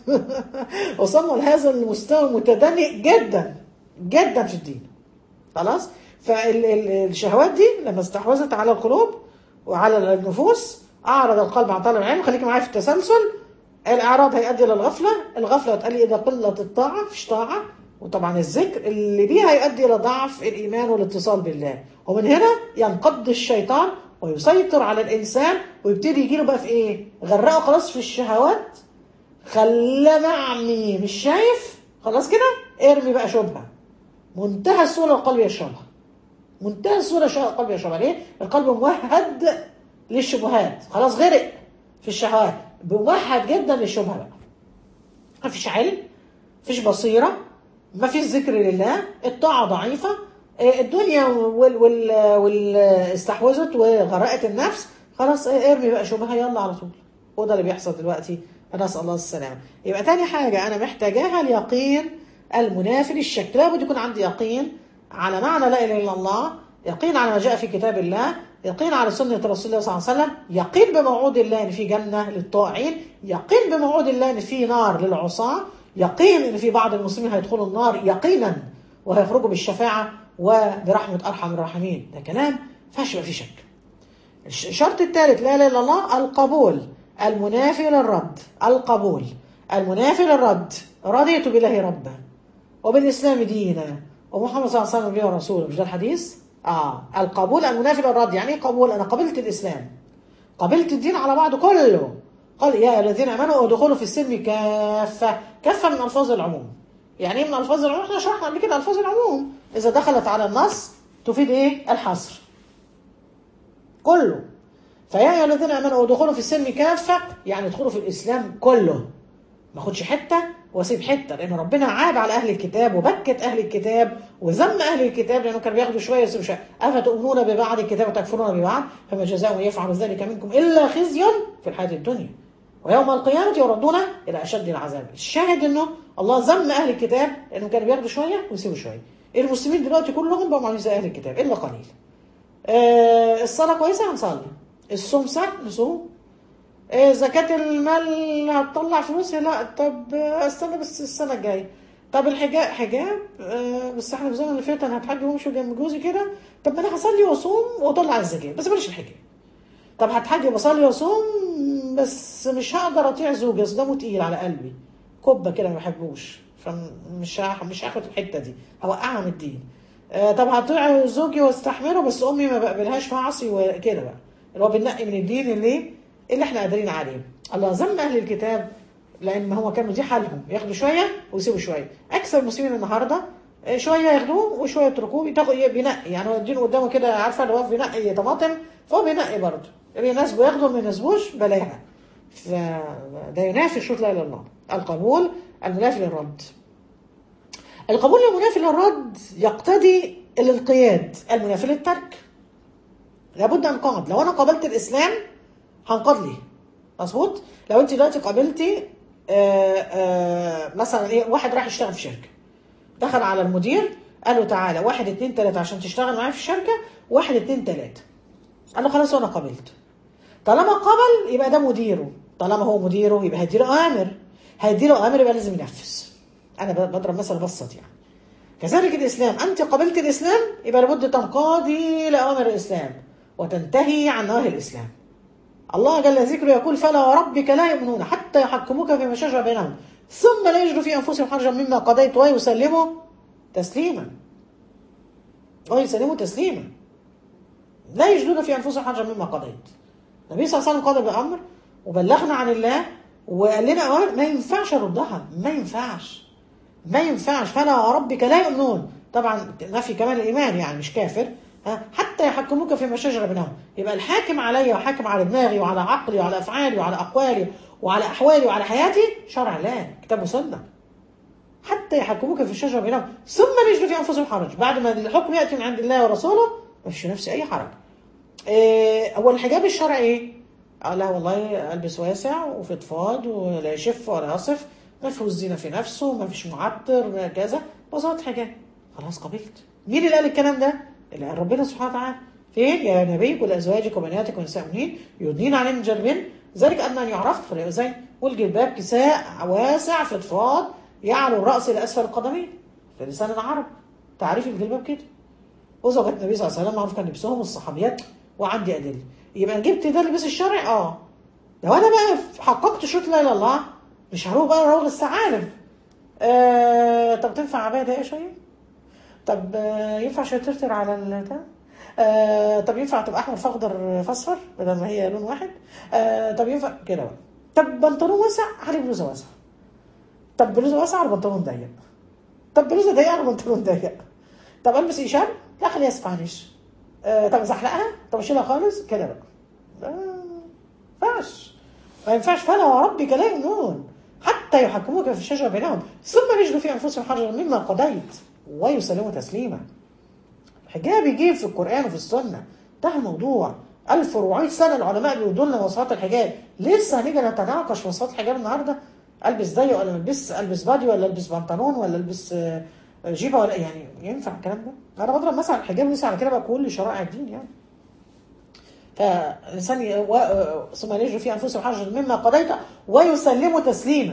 وصلنا لهذا المستوى متدني جدا جدا في الدين خلاص فالشهوات دي لما استحوذت على القلوب وعلى النفوس اعرض القلب عن طلب العلم خليك معايا في التسلسل الاعراض هيؤدي الى الغفله الغفله هتؤدي الى قله الطاعه مفيش طاعه وطبعا الذكر اللي بيها يؤدي الى ضعف الايمان والاتصال بالله ومن هنا ينقض الشيطان ويسيطر على الانسان ويبتدي يجيله بقى في ايه غرقه خلاص في الشهوات خلاه معمي مش شايف خلاص كده ارمي بقى شبهه منتهى السهوله القلب يشربها منتهى السهوله القلب يشربها ليه القلب موهد للشبهات خلاص غرق في الشهوات موهد جدا للشبهه بقى مفيش علم مفيش بصيره مفيش ذكر لله الطاعه ضعيفه آه، الدنيا وال وال وال استحوذت وغرقت النفس خلاص آه، ارمي بقى شبهه يلا على طول هو ده اللي بيحصل دلوقتي نسال الله السلامه يبقى تاني حاجه انا محتاجاها اليقين المنافي للشك لابد يكون عندي يقين على معنى لا اله الا الله يقين على ما جاء في كتاب الله يقين على سنة رسول الله صلى الله عليه وسلم يقين بموعود الله ان في جنة للطائعين يقين بموعود الله ان في نار للعصاة يقين ان في بعض المسلمين هيدخلوا النار يقينا وهيخرجوا بالشفاعة وبرحمة ارحم الراحمين ده كلام فيهاش يبقى فيه شك الشرط الثالث لا اله الا الله القبول المنافي للرد القبول المنافي للرد رضيت بالله ربا وبالاسلام دينا ومحمد صلى الله عليه وسلم نبيه ورسوله مش ده الحديث؟ اه القبول المنافي للرد يعني ايه قبول؟ انا قبلت الاسلام قبلت الدين على بعضه كله قال يا الذين امنوا ادخلوا في السلم كافه كافه من الفاظ العموم يعني ايه من الفاظ العموم؟ احنا شرحنا قبل كده الفاظ العموم اذا دخلت على النص تفيد ايه؟ الحصر كله فيا ايها الذين امنوا ادخلوا في السلم كافه يعني ادخلوا في الاسلام كله ما اخدش حته واسيب حته لان ربنا عاب على اهل الكتاب وبكت اهل الكتاب وذم اهل الكتاب لانه كانوا بياخدوا شويه ويسيبوا شويه افتؤمنون ببعض الكتاب وتكفرون ببعض فما جزاء من يفعل ذلك منكم الا خزي في الحياه الدنيا ويوم القيامه يردون الى اشد العذاب الشاهد انه الله ذم اهل الكتاب لانهم كانوا بياخدوا شويه ويسيبوا شويه المسلمين دلوقتي كلهم بقوا عاملين زي اهل الكتاب الا قليل آه الصلاه كويسه هنصلي الصوم سهل نصوم إيه زكاة المال هتطلع فلوس لا طب استنى بس السنة الجاية طب الحجاب حجاب آه بس احنا في الزمن اللي فات انا هتحج وامشي جنب جوزي كده طب ما انا هصلي واصوم واطلع الزكاة بس بلاش الحجاب طب هتحج وبصلي واصوم بس مش هقدر اطيع زوجي اصل دمه تقيل على قلبي كبه كده ما بحبوش فمش هاخد مش هاخد الحته دي هوقعها من الدين آه طب هطيع زوجي واستحمله بس امي ما بقبلهاش فاعصي وكده بقى اللي هو بننقي من الدين اللي اللي احنا قادرين عليه الله ذم اهل الكتاب لان هو كانوا دي حالهم ياخدوا شويه ويسيبوا شويه اكثر المسلمين النهارده شويه ياخدوه وشويه يتركوه بيتاخد بينقي يعني هو الدين قدامه كده عارفه اللي واقف بينقي طماطم فهو بينقي برضه اللي يناسبه ياخده ما يناسبوش بلاها فده ينافي شروط لا اله الا الله القبول المنافي للرد القبول المنافي للرد يقتضي الانقياد المنافي للترك لابد انقاد لو انا قابلت الاسلام هنقاد ليه مظبوط لو انت دلوقتي قابلتي آآ آآ مثلا ايه واحد راح يشتغل في شركه دخل على المدير قال له تعالى واحد اتنين تلاته عشان تشتغل معايا في الشركه واحد اتنين تلاته قال له خلاص انا قابلت طالما قبل يبقى ده مديره طالما هو مديره يبقى هيديله اوامر هيديله اوامر يبقى لازم ينفذ انا بضرب مثل بسط يعني كذلك الاسلام انت قبلت الاسلام يبقى لابد تنقادي لاوامر الاسلام وتنتهي عن نواهي الاسلام الله جل ذكره يقول فلا وربك لا يؤمنون حتى يحكموك فيما شجر بينهم ثم لا يجدوا في انفسهم حرجا مما قضيت ويسلموا تسليما ويسلموا تسليما لا يجدون في انفسهم حرجا مما قضيت النبي صلى الله عليه وسلم قضى بامر وبلغنا عن الله وقال لنا اوامر ما ينفعش اردها ما ينفعش ما ينفعش فلا وربك لا يؤمنون طبعا نفي كمان الايمان يعني مش كافر حتى يحكموك فيما شجر بينهم يبقى الحاكم علي وحاكم على دماغي وعلى عقلي وعلى افعالي وعلى اقوالي وعلى احوالي وعلى حياتي شرع الله كتاب وسنه حتى يحكموك في الشجره بينهم ثم يجدوا في انفسهم حرج بعد ما الحكم ياتي من عند الله ورسوله ما فيش نفسي اي حرج إيه هو الحجاب الشرعي ايه؟ آه لا والله البس واسع وفضفاض ولا يشف ولا يصف ما فيهوش زينه في نفسه ما فيش معطر كذا بساطه حجاب خلاص قبلت مين اللي قال الكلام ده؟ اللي قال ربنا سبحانه وتعالى فين يا نبي كل ازواجك وبناتك ونساء المؤمنين يدنين عليهم من جلبين ذلك ادنى ان يعرف فلا يؤذين والجلباب كساء واسع فضفاض يعلو الراس الى اسفل القدمين في لسان العرب تعريف الجلباب كده وزوجات النبي صلى الله عليه وسلم معروف كان لبسهم الصحابيات وعندي ادله يبقى جبت ده اللبس الشرعي اه لو انا بقى حققت شروط لا اله الا الله مش هروح بقى روغ الثعالب آه طب تنفع عبايه دقيقه شويه طب آه ينفع شترتر على البتاع آه طب ينفع تبقى احمر فاخضر فاصفر بدل ما هي لون واحد آه طب ينفع كده بقى طب بنطلون واسع عليه بلوزه واسعه طب بلوزه واسعه على بنطلون ضيق طب بلوزه ضيقه على بنطلون ضيق طب البس ايشان لا خليها اسبانيش آه طب زحلقها طب اشيلها خالص كده بقى ما ينفعش ما ينفعش فلا وربك لا يؤمنون حتى حتى يحكموك في الشجره بينهم ثم يجدوا في انفسهم حرجا مما قضيت ويسلموا تسليما الحجاب يجيب في القران وفي السنه ده الموضوع 1400 سنه العلماء بيقولوا لنا مواصفات الحجاب لسه هنيجي نتناقش في مواصفات الحجاب النهارده البس ضيق ولا ما البس البس بادي ولا البس بنطلون ولا البس آه، جيبه ولا يعني ينفع الكلام ده؟ انا بضرب مثلا على الحجاب ولسه على كده بقى كل شرائع الدين يعني فالإنسان ي- و- ثم يجري في أنفسهم حرجا مما قضيت ويسلموا تسليما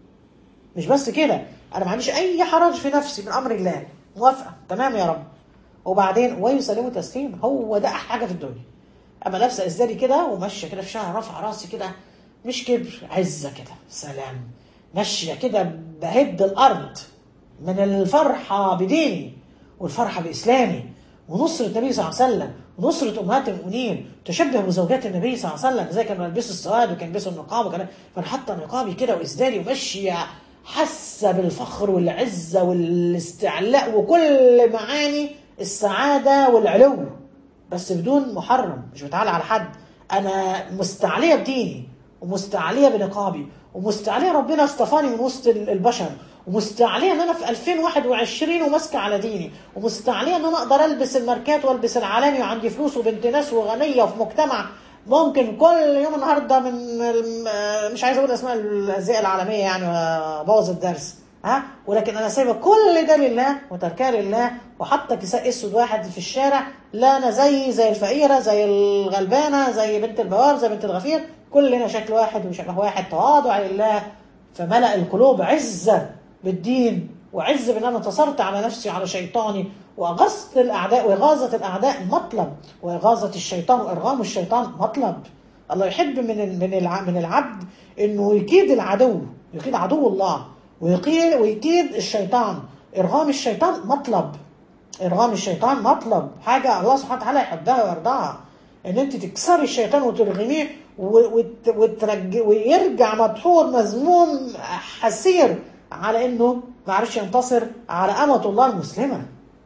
مش بس كده أنا ما عنديش أي حرج في نفسي من أمر الله موافقة تمام يا رب وبعدين ويسلموا تسليما هو ده أحلى حاجة في الدنيا أما لابسة إزداري كده وماشية كده في الشارع رافعة راسي كده مش كبر عزة كده سلام ماشية كده بهد الأرض من الفرحة بديني والفرحة بإسلامي ونصرة النبي صلى الله عليه وسلم ونصرة أمهات المؤمنين تشبه بزوجات النبي صلى الله عليه وسلم زي كانوا يلبسوا السواد وكانوا يلبسوا النقاب وكان فأنا حاطة نقابي كده وإسدالي وماشية حاسة بالفخر والعزة والاستعلاء وكل معاني السعادة والعلو بس بدون محرم مش بتعالى على حد انا مستعليه بديني ومستعليه بنقابي ومستعليه ربنا اصطفاني من وسط ال- البشر ومستعليه ان انا في 2021 وماسكه على ديني ومستعليه ان انا اقدر البس الماركات والبس العالمي وعندي فلوس وبنت ناس وغنيه وفي مجتمع ممكن كل يوم النهارده من الم- مش عايز اقول اسماء الازياء العالميه يعني وابوظ الدرس ها ولكن انا سايبه كل ده لله وتركها لله وحاطه كساء اسود واحد في الشارع لا انا زي زي الفقيره زي الغلبانه زي بنت البوار زي بنت الغفير كلنا شكل واحد وشبه واحد تواضع لله فملأ القلوب عزه بالدين وعز بان انا انتصرت على نفسي وعلى شيطاني واغصت الاعداء واغاظه الاعداء مطلب واغاظه الشيطان وارغام الشيطان مطلب الله يحب من ال- من الع- من العبد انه يكيد العدو يكيد عدو الله ويقيد ويكيد الشيطان ارغام الشيطان مطلب ارغام الشيطان مطلب حاجه الله سبحانه وتعالى يحبها ويرضاها ان انت تكسري الشيطان وترغميه و- وت- وترج ويرجع مدحور مذموم حسير على انه ما عرفش ينتصر على امه الله المسلمه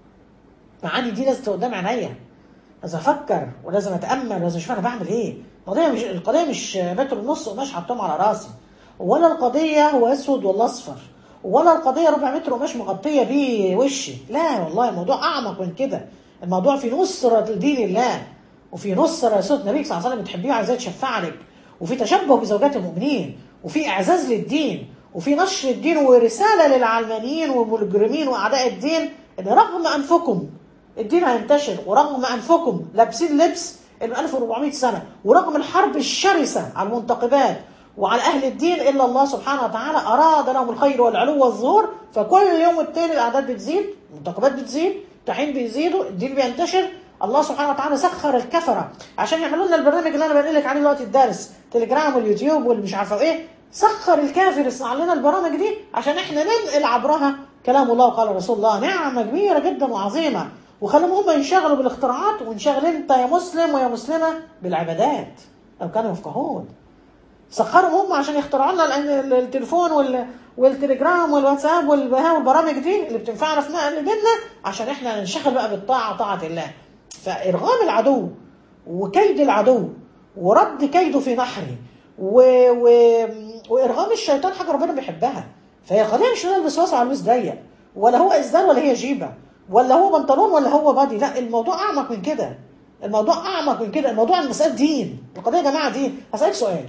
معاني دي لازم تبقى قدام عينيا لازم افكر ولازم اتامل ولازم اشوف انا بعمل ايه القضيه مش القضيه مش متر ونص قماش حطهم على راسي ولا القضيه هو اسود ولا اصفر ولا القضيه ربع متر قماش مغطيه بيه وشي لا والله الموضوع اعمق من كده الموضوع في نصره دين الله وفي نصره رسول النبي صلى الله عليه وسلم بتحبيه وعايزاه تشفع لك وفي تشبه بزوجات المؤمنين وفي اعزاز للدين وفي نشر الدين ورساله للعلمانيين والمجرمين واعداء الدين ان رغم انفكم الدين هينتشر ورغم انفكم لابسين لبس ال 1400 سنه ورغم الحرب الشرسه على المنتقبات وعلى اهل الدين الا الله سبحانه وتعالى اراد لهم الخير والعلو والظهور فكل يوم والتاني الاعداد بتزيد المنتقبات بتزيد التحين بيزيدوا الدين بينتشر الله سبحانه وتعالى سخر الكفره عشان يعملوا لنا البرنامج اللي انا بنقل لك عليه دلوقتي الدرس تليجرام واليوتيوب واللي مش عارفه ايه سخر الكافر يصنع لنا البرامج دي عشان احنا ننقل عبرها كلام الله وقال رسول الله نعمه كبيره جدا وعظيمه وخليهم هم ينشغلوا بالاختراعات وانشغل انت يا مسلم ويا مسلمه بالعبادات لو كانوا يفقهون سخروا هم عشان يخترعوا لنا ال- ال- التليفون وال والتليجرام والواتساب والبها- والبرامج دي اللي بتنفعنا في نقل ديننا عشان احنا ننشغل بقى بالطاعه طاعه الله فارغام العدو وكيد العدو ورد كيده في نحره و... و... وارغام الشيطان حاجه ربنا بيحبها فهي قضيه مش نلبس واسع على لبس ضيق ولا هو ازدار ولا هي جيبه ولا هو بنطلون ولا هو بادي لا الموضوع اعمق من كده الموضوع اعمق من كده الموضوع المسألة دين القضيه يا جماعه دين هسألك سؤال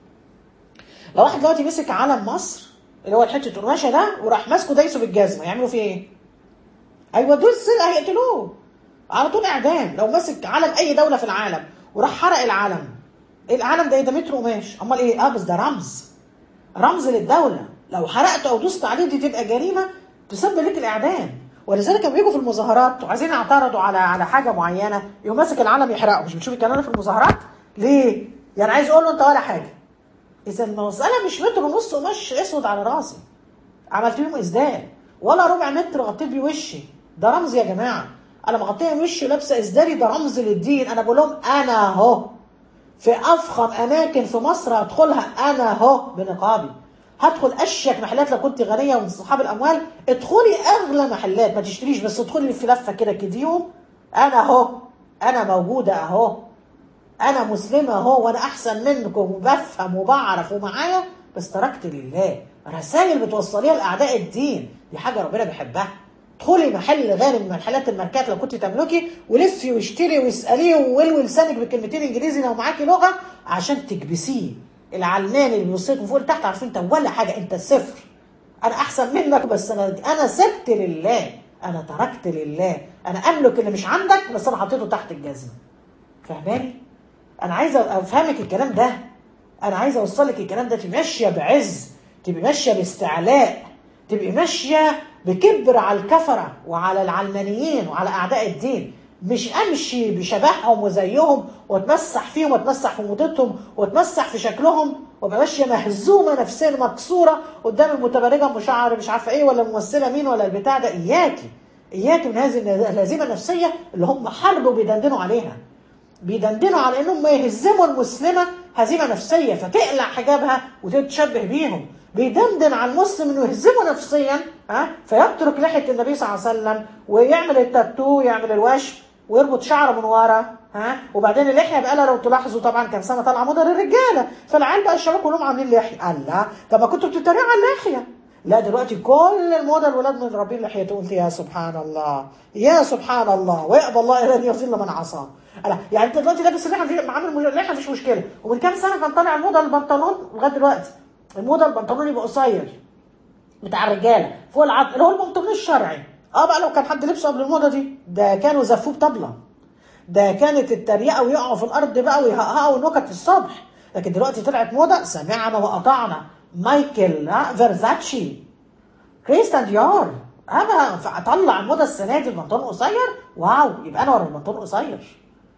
لو واحد دلوقتي مسك علم مصر اللي هو الحته القماشه ده وراح ماسكه دايسه بالجزمه يعملوا فيه ايه؟ هيودوه السجن هيقتلوه على طول اعدام لو مسك علم اي دوله في العالم وراح حرق العلم ايه العلم ده ايه ده متر قماش امال ايه اه بس ده رمز رمز للدوله لو حرقته او دوست عليه دي تبقى جريمه تسبب لك الاعدام ولذلك كانوا بيجوا في المظاهرات وعايزين يعترضوا على على حاجه معينه يقوم ماسك العلم يحرقه مش بتشوف الكلام ده في المظاهرات ليه يعني عايز اقول له انت ولا حاجه اذا المساله مش متر ونص قماش اسود على راسي عملت بيهم اسدال ولا ربع متر غطيت بيه وشي ده رمز يا جماعه انا مغطيه وشي لابسه اسدالي ده رمز للدين انا بقول لهم انا اهو في افخم اماكن في مصر هدخلها انا اهو بنقابي هدخل اشيك محلات لو كنت غنيه ومن اصحاب الاموال ادخلي اغلى محلات ما تشتريش بس ادخلي في لفه كده كديهم انا اهو انا موجوده اهو انا مسلمه اهو وانا احسن منكم وبفهم وبعرف ومعايا بس تركت لله رسائل بتوصليها لاعداء الدين دي حاجه ربنا بيحبها ادخلي محل غالي من محلات الماركات لو كنت تملكي ولفي واشتري واساليه وولوي لسانك بكلمتين انجليزي لو معاكي لغه عشان تكبسيه العلمان اللي بيوصلك من فوق لتحت عارفين انت ولا حاجه انت صفر انا احسن منك بس انا انا سبت لله انا تركت لله انا املك اللي مش عندك بس انا حطيته تحت الجزمه فاهماني انا عايزه افهمك الكلام ده انا عايزه اوصل لك الكلام ده تبقي ماشيه بعز تبقي ماشيه باستعلاء تبقي ماشيه بكبر على الكفره وعلى العلمانيين وعلى اعداء الدين مش امشي بشبههم وزيهم واتمسح فيهم واتمسح في موضتهم واتمسح في شكلهم وابقى ماشيه مهزومه نفسيا مكسوره قدام المتبرجه مشعر مش عارفه ايه ولا ممثله مين ولا البتاع ده اياكي اياكي من هذه الهزيمه النفسيه اللي هم حاربوا بيدندنوا عليها بيدندنوا على انهم يهزموا المسلمه هزيمه نفسيه فتقلع حجابها وتتشبه بيهم بيدندن على المسلم انه يهزمه نفسيا ها فيترك لحيه النبي صلى الله عليه وسلم ويعمل التاتو يعمل الوشم ويربط شعره من ورا ها وبعدين اللحيه بقى لو تلاحظوا طبعا كان سنه طالعه موضه للرجاله فالعيال بقى الشباب كلهم عاملين لحيه قال لا طب ما كنتوا بتتريقوا على اللحيه لا دلوقتي كل الموضه الولاد من رابين لحيه تقول يا سبحان الله يا سبحان الله ويقبل الله الى ان يظل من عصاه لا يعني انت دلوقتي لابس اللحيه في عامل اللحيه مفيش مشكله ومن كام سنه كان طالع الموضه البنطلون لغايه دلوقتي الموضه البنطلون يبقى قصير بتاع الرجاله فوق العضل اللي هو البنطلون الشرعي اه بقى لو كان حد لبسه قبل الموضه دي ده كانوا زفوه بطبله ده كانت التريقه ويقعوا في الارض بقى ويهقهقوا النكت في الصبح لكن دلوقتي طلعت موضه سمعنا واطعنا مايكل ها فيرزاتشي كريستيان ديور انا طلع الموضه السنه دي البنطلون قصير واو يبقى انا ورا البنطلون قصير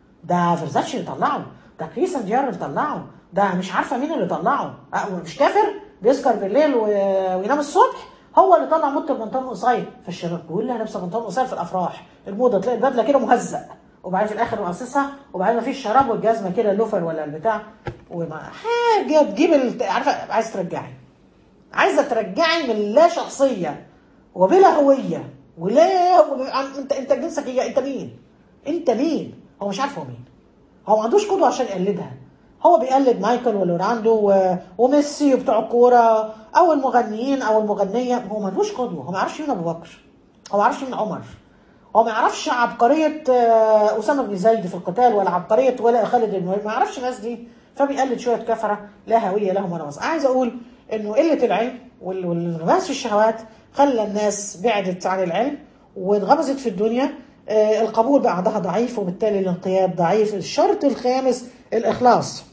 ده فيرزاتشي اللي طلعه ده كريستيان ديور اللي طلعه ده مش عارفه مين اللي طلعه أه مش كافر بيسكر بالليل وينام الصبح هو اللي طلع موضه البنطلون قصير فالشباب كلها لابسه بنطلون قصير في الافراح الموضه تلاقي البدله كده مهزق وبعدين في الاخر مقصصها وبعدين مفيش شراب والجزمه كده اللوفر ولا البتاع وما حاجه تجيب الت... عارفه عايزه ترجعي عايزه ترجعي من لا شخصيه وبلا هويه ولا انت انت جنسك ايه انت مين؟ انت مين؟ هو مش عارف هو مين هو ما عندوش قدوه عشان يقلدها هو بيقلد مايكل ولوراندو و... وميسي وبتوع الكوره او المغنيين او المغنيه هو ملوش قدوه هو ما يعرفش مين ابو بكر هو ما يعرفش مين عمر هو ما يعرفش عبقريه اسامه بن زيد في القتال ولا عبقريه ولا خالد بن ما يعرفش الناس دي فبيقلد شويه كفره لا هويه لهم ولا مصر عايز اقول انه قله العلم والانغماس في الشهوات خلى الناس بعدت عن العلم وانغمزت في الدنيا آه القبول بقى عندها ضعيف وبالتالي الانقياد ضعيف الشرط الخامس الاخلاص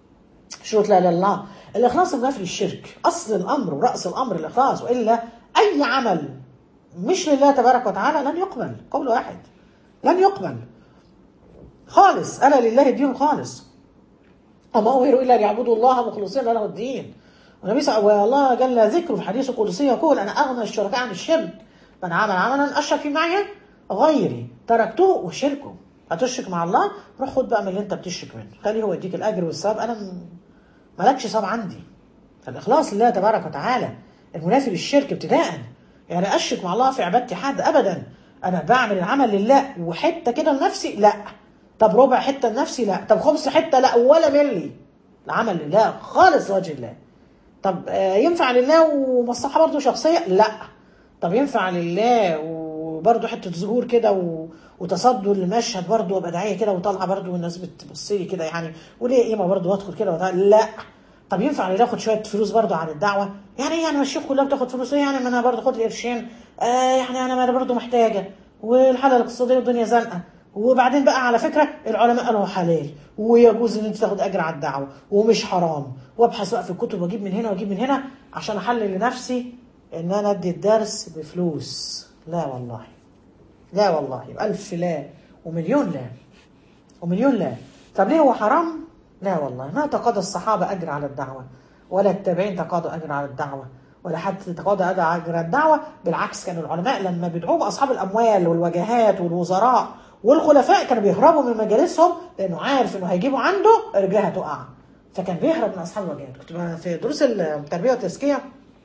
شروط لا اله الا الله الاخلاص النفي الشرك اصل الامر وراس الامر الاخلاص والا اي عمل مش لله تبارك وتعالى لن يقبل قول واحد لن يقبل خالص انا لله الدين خالص وما امروا الا ليعبدوا الله مخلصين له الدين والنبي صلى الله جل ذكره في حديث قدسي يقول انا اغنى الشركاء عن الشرك من عمل عملا اشرك في معي غيري تركته وشركه هتشرك مع الله روح خد بقى من اللي انت بتشرك منه خليه هو يديك الاجر والثواب انا مالكش ثواب عندي فالاخلاص لله تبارك وتعالى المنافي للشرك ابتداء يعني اشرك مع الله في عبادتي حد ابدا انا بعمل العمل لله وحته كده لنفسي لا طب ربع حته لنفسي لا طب خمس حته لا ولا ملي العمل لله خالص لوجه الله طب ينفع لله ومصلحه برضه شخصيه لا طب ينفع لله وبرضه حته ظهور كده و... وتصدر للمشهد برضه وابقى داعيه كده وطالعه برضه والناس بتبص لي كده يعني وليه قيمه برضه وادخل كده وطالع. لا طب ينفع لله اخد شويه فلوس برضه عن الدعوه يعني يعني ما الشيخ كلها بتاخد فلوس يعني ما انا برضه خد لي قرشين آه يعني انا ما برضه محتاجه والحاله الاقتصاديه والدنيا زنقه وبعدين بقى على فكره العلماء قالوا حلال ويجوز ان انت تاخد اجر على الدعوه ومش حرام وابحث بقى في الكتب واجيب من هنا واجيب من هنا عشان احلل لنفسي ان انا ادي الدرس بفلوس لا والله لا والله ألف لا ومليون لا ومليون لا طب ليه هو حرام؟ لا والله ما تقاضى الصحابة أجر على الدعوة ولا التابعين تقاضوا أجر على الدعوة ولا حد تقاضى أجر على الدعوة بالعكس كانوا العلماء لما بيدعوهم أصحاب الأموال والوجهات والوزراء والخلفاء كانوا بيهربوا من مجالسهم لأنه عارف إنه هيجيبوا عنده رجلها تقع فكان بيهرب من أصحاب الوجهات كنت في دروس التربية والتزكية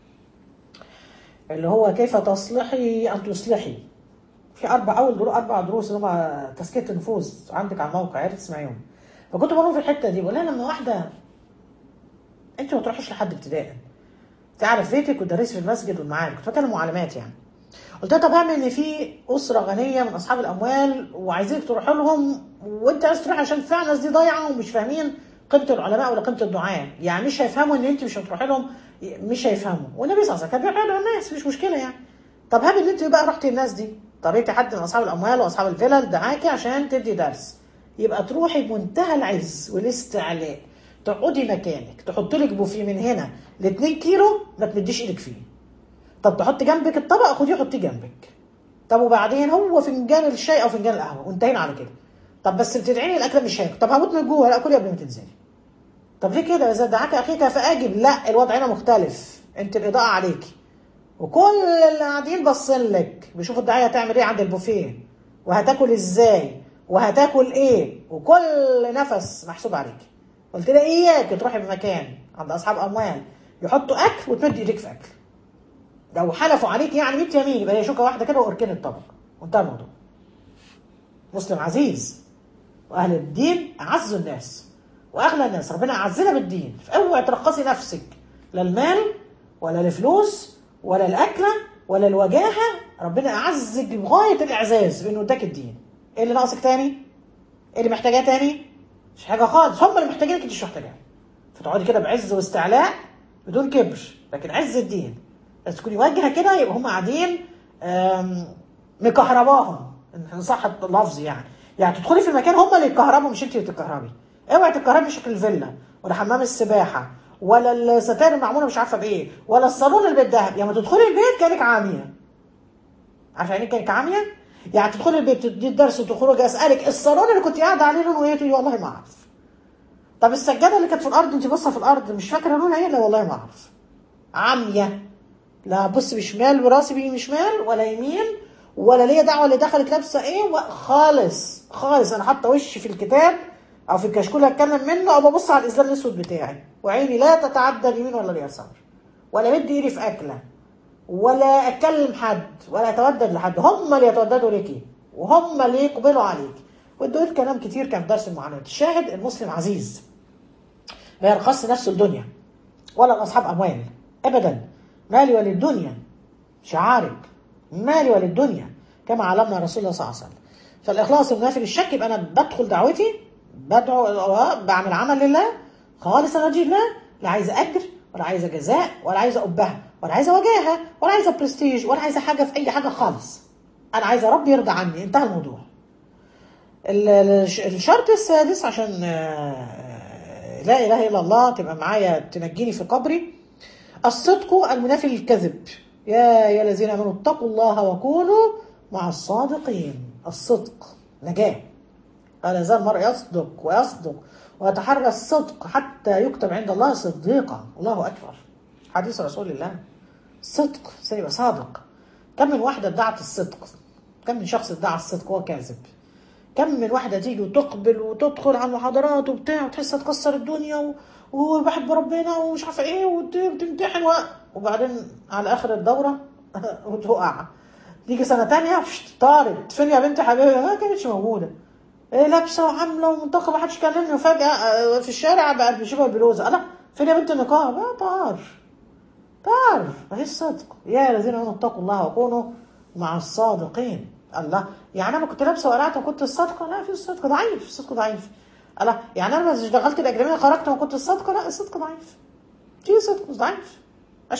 اللي هو كيف تصلحي أن تصلحي في اربع اول دروس اربع دروس اللي هم تزكيه النفوس عندك على الموقع عرفت تسمعيهم فكنت بقول في الحته دي بقول لها لما واحده انت ما تروحيش لحد ابتداء تعالى في بيتك وتدرسي في المسجد والمعارك كنت بكلم معلمات يعني قلت لها طب اعمل ان في اسره غنيه من اصحاب الاموال وعايزينك تروح لهم وانت عايز تروح عشان فعلا الناس دي ضايعه ومش فاهمين قيمه العلماء ولا قيمه الدعاء يعني مش هيفهموا ان انت مش هتروحي لهم مش هيفهموا والنبي صلى الله عليه وسلم كان بيروح الناس مش مشكله يعني طب هاب ان انت بقى رحتي الناس دي طريقتي حد من اصحاب الاموال واصحاب الفلل دعاكي عشان تدي درس يبقى تروحي بمنتهى العز والاستعلاء تقعدي مكانك تحط لك بوفيه من هنا ل 2 كيلو ما تمديش ايدك فيه طب تحط جنبك الطبق خديه حطيه جنبك طب وبعدين هو فنجان الشاي او فنجان القهوه وانتهينا على كده طب بس بتدعيني الاكل مش هاكل طب هموت من جوه لا كلي قبل ما تنزلي طب ليه كده اذا دعاك اخيك فاجب لا الوضع هنا مختلف انت الاضاءه عليكي وكل اللي قاعدين باصين لك بيشوفوا الدعايه هتعمل ايه عند البوفيه وهتاكل ازاي وهتاكل ايه وكل نفس محسوب عليك قلت لها اياك تروحي بمكان عند اصحاب اموال يحطوا اكل وتمد ايديك في اكل لو حلفوا عليك يعني 100 يمين يبقى هي شوكه واحده كده واركن الطبق وانتهى الموضوع مسلم عزيز واهل الدين اعز الناس واغلى الناس ربنا اعزنا بالدين فاوعي ترقصي نفسك لا المال ولا الفلوس ولا الاكله ولا الوجاهه ربنا اعزك بغايه الاعزاز بانه اداك الدين ايه اللي ناقصك تاني؟ ايه اللي محتاجاه تاني؟ مش حاجه خالص هم اللي محتاجينك انت مش محتاجاها فتقعدي كده بعز واستعلاء بدون كبر لكن عز الدين بس تكوني واجهه كده يبقى هم قاعدين مكهرباهم ان صح اللفظ يعني يعني تدخلي في مكان هم اللي يكهربوا مش انت اللي تكهربي اوعي تكهربي شكل الفيلا ولا حمام السباحه ولا الستائر المعموله مش عارفه بايه ولا الصالون اللي بالذهب يعني تدخلي البيت كانك عاميه عارفه يعني كانك عاميه يعني تدخلي البيت تدي الدرس وتخرجي اسالك الصالون اللي كنت قاعده عليه لونه ايه تقولي والله ما اعرف طب السجاده اللي كانت في الارض انت باصه في الارض مش فاكره لونها ايه لا والله ما اعرف عاميه لا بص بشمال براسي بيمين شمال ولا يمين ولا ليا دعوه اللي دخلت لابسه ايه خالص خالص انا حاطه وشي في الكتاب او في الكشكول اتكلم منه او ببص على الازاز الاسود بتاعي وعيني لا تتعدى اليمين ولا اليسار ولا مد ايدي في اكله ولا اتكلم حد ولا اتودد لحد هم اللي يتوددوا ليكي وهم اللي يقبلوا عليك واديت كلام كتير كان في درس المعاناه الشاهد المسلم عزيز ما يرخص نفسه الدنيا ولا لاصحاب اموال ابدا مالي وللدنيا شعارك مالي وللدنيا كما علمنا رسول الله صلى الله عليه وسلم فالاخلاص المنافي للشك يبقى انا بدخل دعوتي بدعو بعمل عمل لله خالصا وجه الله لا عايزه اجر ولا عايزه جزاء ولا عايزه ابهه ولا عايزه وجاهه ولا عايزه برستيج ولا عايزه حاجه في اي حاجه خالص انا عايزه ربي يرضى عني انتهى الموضوع الشرط السادس عشان لا اله الا الله تبقى معايا تنجيني في قبري الصدق المنافي للكذب يا يا الذين امنوا اتقوا الله وكونوا مع الصادقين الصدق نجاه قال يزال المرء يصدق ويصدق ويتحرى الصدق حتى يكتب عند الله صديقا الله اكبر حديث رسول الله صدق سيبقى صادق كم من واحده ادعت الصدق كم من شخص ادعى الصدق وهو كاذب كم من واحده تيجي وتقبل وتدخل على المحاضرات وبتاع وتحس تكسر الدنيا و... وبحب ربنا ومش عارفه ايه وتمتحن و... وبعدين على اخر الدوره وتقع تيجي سنه تانية طارت فين يا بنت حبيبي ما كانتش موجوده إيه لابسه وعامله ومنتقبه محدش كلمني وفجاه في الشارع بقت بشبه البلوزه انا فين يا بنت النقاب اه طار طار اهي الصدق يا الذين امنوا اتقوا الله وكونوا مع الصادقين الله يعني انا كنت لابسه وقلعت وكنت الصادقه لا في الصدق ضعيف الصدق ضعيف الله يعني انا لما اشتغلت الاجنبيه خرجت وما كنت الصادقه لا الصدق ضعيف في صدق ضعيف 20% 30%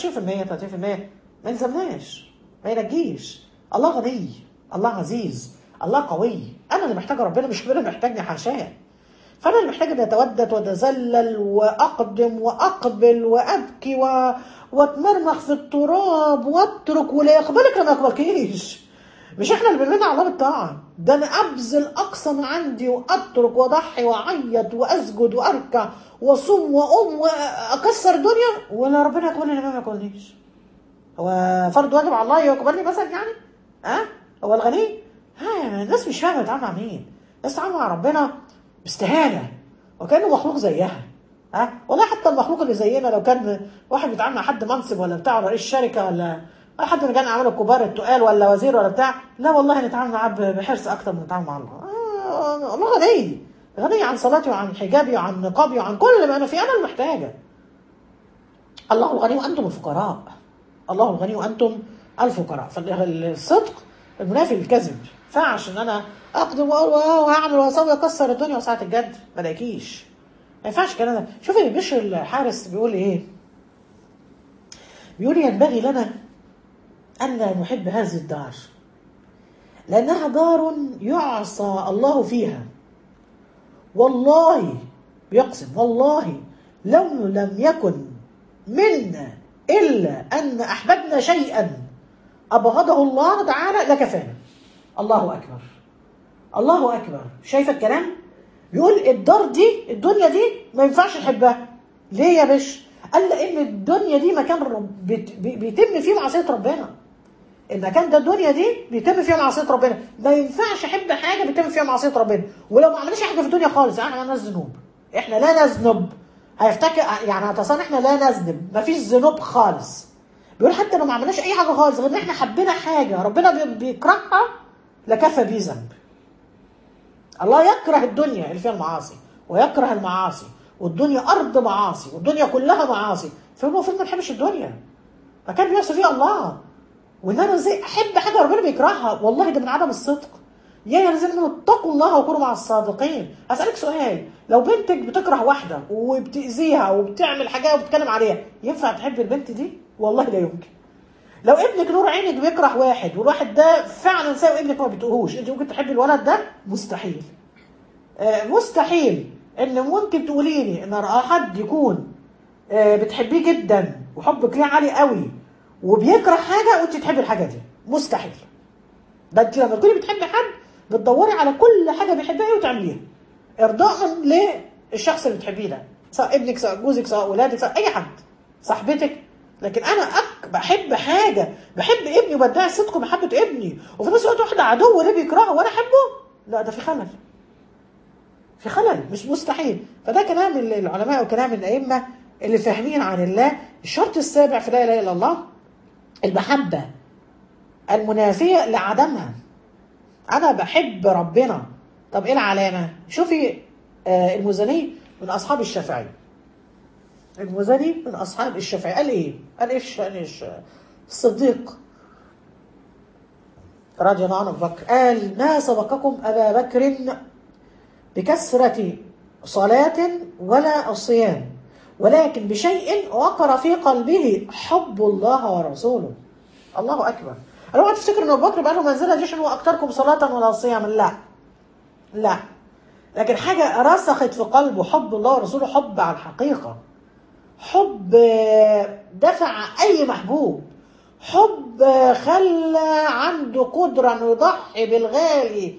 ما يلزمناش ما ينجيش الله غني الله عزيز الله قوي انا اللي محتاجه ربنا مش ربنا محتاجني حاشاه فانا اللي محتاجه اني اتودد واتذلل واقدم واقبل وابكي و... واتمرمخ في التراب واترك ولا يقبلك ولا ما يقبلكيش مش احنا اللي بنمنع الله بالطاعه ده انا ابذل اقصى ما عندي واترك واضحي واعيط واسجد واركع واصوم واقوم واكسر الدنيا ولا ربنا يقبلني ولا ما يقبلنيش هو فرض واجب على الله يقبلني مثلا يعني ها أه؟ هو الغني ها الناس مش فاهمه بتتعامل مع مين الناس بتتعامل مع ربنا باستهانه وكانه مخلوق زيها ها أه؟ والله حتى المخلوق اللي زينا لو كان واحد بيتعامل مع حد منصب ولا بتاع رئيس شركه ولا حد من كان عامله كبار التقال ولا وزير ولا بتاع لا والله نتعامل معاه بحرص اكتر من نتعامل مع الله آه الله غني غني عن صلاتي وعن حجابي وعن نقابي وعن كل ما انا فيه انا المحتاجه الله الغني وانتم الفقراء الله الغني وانتم الفقراء فالصدق المنافي للكذب ما ينفعش ان انا اقدم وهعمل واسوي اكسر الدنيا وساعه الجد ما لاقيش ما ينفعش الكلام ده شوفي بشر الحارس بيقول ايه بيقول ينبغي لنا ألا نحب هذه الدار لأنها دار يعصى الله فيها والله بيقسم والله لو لم يكن منا إلا أن أحببنا شيئا أبغضه الله تعالى لكفانا الله أكبر الله أكبر شايف الكلام بيقول الدار دي الدنيا دي ما ينفعش نحبها ليه يا بش قال لأن الدنيا دي مكان رب بيت- بي- بيتم فيه معصية ربنا المكان ده الدنيا دي بيتم فيها معصيه ربنا ما ينفعش احب حاجه بيتم فيها معصيه ربنا ولو ما عملناش حاجه في الدنيا خالص يعني احنا ناس ذنوب احنا لا نذنب هيفتكر يعني هتصنع احنا لا نذنب مفيش ذنوب خالص بيقول حتى لو ما عملناش اي حاجه خالص غير ان احنا حبينا حاجه ربنا بي- بيكرهها لكفى بيه ذنب الله يكره الدنيا اللي فيها المعاصي ويكره المعاصي والدنيا ارض معاصي والدنيا كلها معاصي فالمفروض ما نحبش الدنيا فكان بيعصي فيها الله وان انا ازاي احب حاجه ربنا بيكرهها والله ده من عدم الصدق يا يا لازم انه اتقوا الله وكونوا مع الصادقين اسالك سؤال لو بنتك بتكره واحده وبتاذيها وبتعمل حاجه وبتتكلم عليها ينفع تحب البنت دي والله لا يمكن لو ابنك نور عينك بيكره واحد والواحد ده فعلا ساوي ابنك ما بتقهوش انت ممكن تحبي الولد ده مستحيل آه، مستحيل ان ممكن تقولي لي ان رأى حد يكون آه، بتحبيه جدا وحبك ليه عالي قوي وبيكره حاجه وانت تحبي الحاجه دي مستحيل ده انت لما تكوني بتحبي حد بتدوري على كل حاجه بيحبها ايه وتعمليها ارضاء للشخص اللي بتحبيه ده سواء ابنك سواء جوزك سواء اولادك سواء اي حد صاحبتك لكن انا أك بحب حاجه بحب ابني وبدعي صدق محبه ابني وفي نفس الوقت واحده عدو ليه بيكرهه وانا احبه لا ده في خلل في خلل مش مستحيل فده كلام العلماء وكلام الائمه اللي فاهمين عن الله الشرط السابع في لا اله الا الله المحبه المنافيه لعدمها انا بحب ربنا طب ايه العلامه شوفي آه المزني من اصحاب الشافعي المزني من اصحاب الشافعي قال ايه قال ايش قال ايش الصديق رضي الله عنه أبو بكر قال ما سبقكم ابا بكر بكثره صلاه ولا الصيام ولكن بشيء وقر في قلبه حب الله ورسوله الله اكبر اوعى تفتكر ان ابو بكر بقى له منزله دي عشان هو اكثركم صلاه ولا صياما لا لا لكن حاجه رسخت في قلبه حب الله ورسوله حب على الحقيقه حب دفع اي محبوب حب خلى عنده قدره انه يضحي بالغالي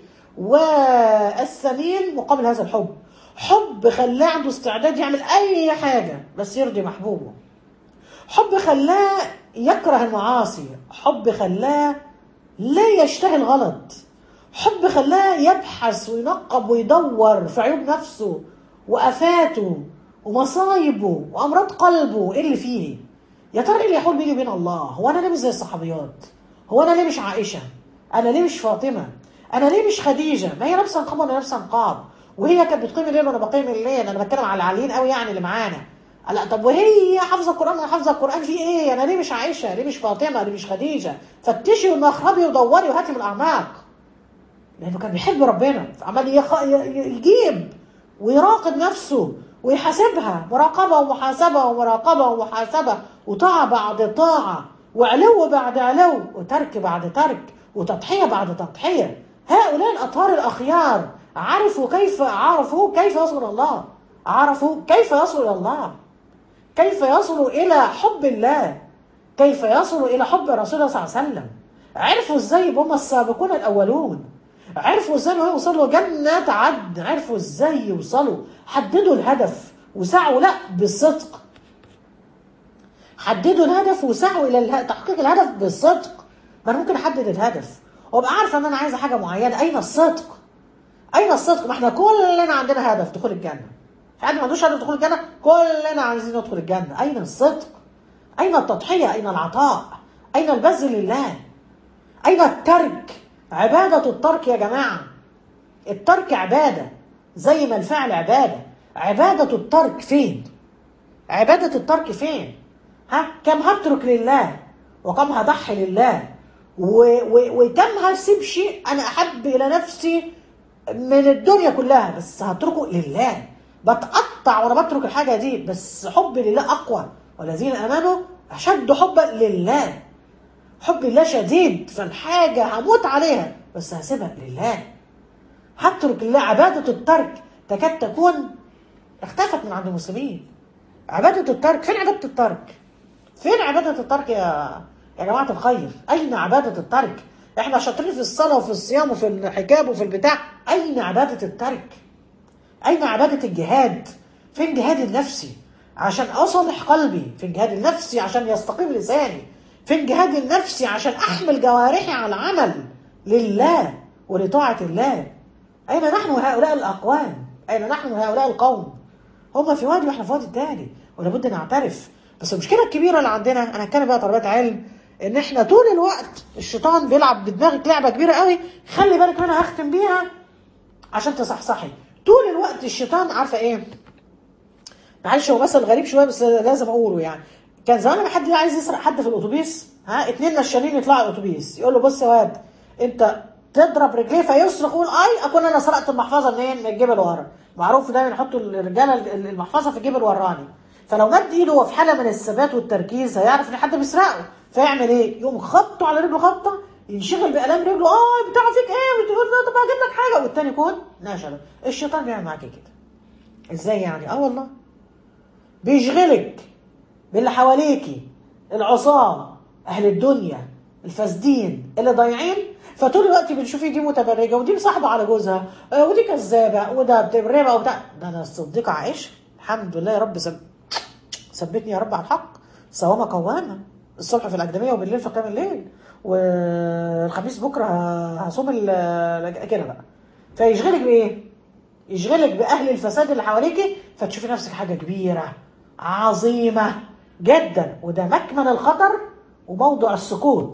والثمين مقابل هذا الحب حب خلاه عنده استعداد يعمل اي حاجه بس يرضي محبوبه حب خلاه يكره المعاصي حب خلاه لا يشتهي الغلط حب خلاه يبحث وينقب ويدور في عيوب نفسه وافاته ومصايبه وامراض قلبه ايه اللي فيه يا ترى ايه اللي يحول بيني وبين الله هو انا ليه مش زي الصحابيات هو انا ليه مش عائشه انا ليه مش فاطمه انا ليه مش خديجه ما هي لابسه نقاب وانا لابسه نقاب وهي كانت بتقيم الليل وانا بقيم الليل انا بتكلم على العاليين قوي يعني اللي معانا لا طب وهي حافظه القران وانا حافظه القران في ايه انا ليه مش عائشه ليه مش فاطمه ليه مش خديجه فتشي ومخربي ودوري وهاتي من الاعماق لانه كان بيحب ربنا فعمال يخ... يجيب ويراقب نفسه ويحاسبها مراقبه ومحاسبه ومراقبه ومحاسبه وطاعه بعد طاعه وعلو بعد علو وترك بعد ترك وتضحيه بعد تضحيه هؤلاء الاطهار الاخيار عرفوا كيف عرفوا كيف يصل الى الله عرفوا كيف يصل الى الله كيف يصلوا الى حب الله كيف يصلوا الى حب رسول الله صلى الله عليه وسلم عرفوا ازاي يبقوا هم السابقون الاولون عرفوا ازاي يوصلوا جنة عدن عرفوا ازاي يوصلوا حددوا الهدف وسعوا لا بالصدق حددوا الهدف وسعوا الى اله... تحقيق الهدف بالصدق ما انا ممكن احدد الهدف وابقى عارفه ان انا عايزه حاجه معينه اين الصدق اين الصدق ما احنا كلنا عندنا هدف دخول الجنه في حد ما عندوش هدف دخول الجنه كلنا عايزين ندخل الجنه اين الصدق اين التضحيه اين العطاء اين البذل لله اين الترك عباده الترك يا جماعه الترك عباده زي ما الفعل عباده عباده الترك فين عباده الترك فين ها كم هترك لله وكم هضحي لله و... و... وكم هسيب شيء انا احب الى نفسي من الدنيا كلها بس هتركه لله بتقطع وانا بترك الحاجه دي بس حبي لله اقوى والذين امنوا اشد حبا لله حب الله شديد فالحاجه هموت عليها بس هسيبها لله هترك الله عباده الترك تكاد تكون اختفت من عند المسلمين عباده الترك فين عباده الترك فين عباده الترك يا يا جماعه الخير اين عباده الترك احنا شاطرين في الصلاه وفي الصيام وفي الحجاب وفي البتاع اين عباده الترك اين عباده الجهاد فين جهاد النفسي عشان اصلح قلبي فين جهاد النفسي عشان يستقيم لساني فين جهاد النفسي عشان احمل جوارحي على العمل لله ولطاعه الله اين نحن هؤلاء الاقوام اين نحن هؤلاء القوم هم في وادي واحنا في وادي تاني ولابد نعترف بس المشكله الكبيره اللي عندنا انا هتكلم بقى طلبات علم ان احنا طول الوقت الشيطان بيلعب بدماغك لعبه كبيره قوي خلي بالك منها هختم بيها عشان تصحصحي طول الوقت الشيطان عارفه ايه معلش هو مثل غريب شويه بس لازم اقوله يعني كان زمان لما حد عايز يسرق حد في الاتوبيس ها اتنين نشالين يطلعوا الاتوبيس يقول له بص يا واد انت تضرب رجليه فيصرخ يقول اي اكون انا سرقت المحفظه منين من الجيب اللي ورا معروف دايما يحطوا الرجاله المحفظه في الجيب الوراني فلو مد ايده وهو في حاله من الثبات والتركيز هيعرف ان حد بيسرقه فيعمل ايه؟ يقوم خبطه على رجله خبطه ينشغل بألام رجله اه بتاع فيك ايه وتقول له طب هجيب لك حاجه والتاني يكون نشل الشيطان بيعمل معاكي كده ازاي يعني؟ اه والله بيشغلك باللي حواليكي العصام اهل الدنيا الفاسدين اللي ضايعين فطول الوقت بنشوفي دي متبرجه ودي مصاحبه على جوزها آه ودي كذابه وده بتبرمه وبتاع ده انا الصديقه عائشه الحمد لله يا رب سب... ثبتني يا رب على الحق صوامه قوامه الصبح في الاكاديميه وبالليل في قيام الليل والخميس بكره هصوم كده بقى فيشغلك بايه؟ يشغلك باهل الفساد اللي حواليكي فتشوفي نفسك حاجه كبيره عظيمه جدا وده مكمن الخطر وموضع السقوط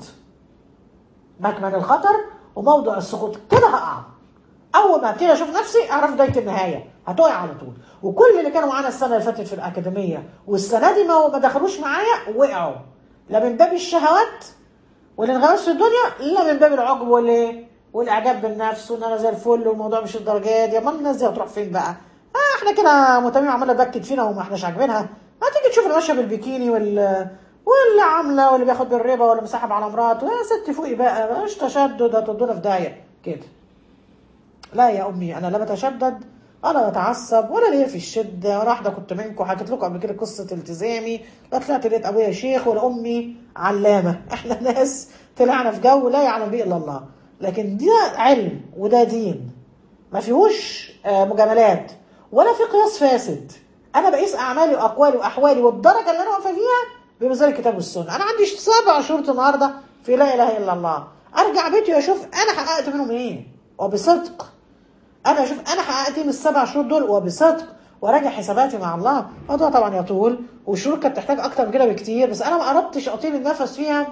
مكمن الخطر وموضع السقوط كده هقع اول ما ابتدي اشوف نفسي اعرف بدايه النهايه هتقع على طول وكل اللي كانوا معانا السنه اللي فاتت في الاكاديميه والسنه دي ما ما دخلوش معايا وقعوا لا من باب الشهوات والانغماس في الدنيا لا من باب العجب والايه والاعجاب بالنفس وان انا زي الفل والموضوع مش الدرجه دي امال الناس دي هتروح فين بقى؟ آه احنا كده متميم عماله تبكت فينا وما احناش عاجبينها ما تيجي تشوف اللي ماشيه بالبيكيني وال واللي عامله واللي بياخد بالربا واللي مسحب على مراته يا ستي فوقي بقى مش تشدد هتودونا في داهيه كده لا يا امي انا لا بتشدد ولا بتعصب ولا ليا في الشده ولا واحده كنت منكم حكيت لكم قبل كده قصه التزامي لا طلعت لقيت ابويا شيخ ولا امي علامه احنا ناس طلعنا في جو لا يعلم به الا الله لكن ده علم وده دين ما فيهوش مجاملات ولا في قياس فاسد انا بقيس اعمالي واقوالي واحوالي والدرجه اللي انا واقفه فيها بميزان الكتاب والسنه انا عندي سبع شروط النهارده في لا اله الا الله ارجع بيتي واشوف انا حققت منهم ايه وبصدق انا اشوف انا حققت من السبع شروط دول وبصدق وراجع حساباتي مع الله الموضوع طبعا يطول والشروط كانت تحتاج اكتر من كده بكتير بس انا ما قربتش اطيل النفس فيها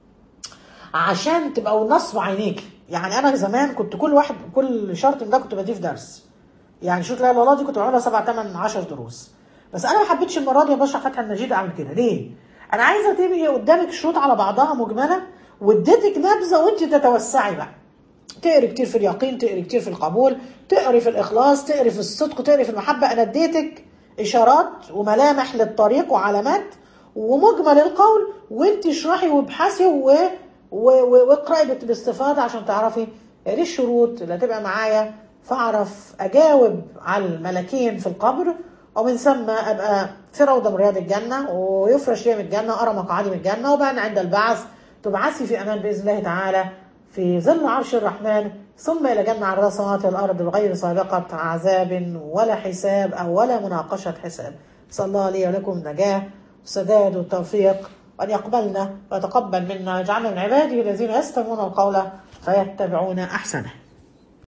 عشان تبقى نصب عينيك يعني انا زمان كنت كل واحد كل شرط من ده كنت بديه في درس يعني شروط لا اله الا الله دي كنت بعملها 7 8 10 دروس بس انا ما حبيتش المره دي بشرح فتح المجيد اعمل كده ليه؟ انا عايزه تبقي قدامك شروط على بعضها مجمله واديتك نبذه وانت تتوسعي بقى تقري كتير في اليقين تقري كتير في القبول تقري في الاخلاص تقري في الصدق تقري في المحبه انا اديتك اشارات وملامح للطريق وعلامات ومجمل القول وانت اشرحي وابحثي و... و... و... واقراي باستفاضه عشان تعرفي دي الشروط اللي هتبقى معايا فاعرف اجاوب على الملكين في القبر ومن ثم ابقى في روضه من رياض الجنه ويفرش لي من الجنه وارى مقعدي من الجنه وبعد عند البعث تبعثي في امان باذن الله تعالى في ظل عرش الرحمن ثم الى جنه عرضها السماوات والارض بغير سابقه عذاب ولا حساب او ولا مناقشه حساب صلى الله لي ولكم النجاه والسداد والتوفيق وان يقبلنا ويتقبل منا ويجعلنا من عباده الذين يستمعون القول فيتبعون احسنه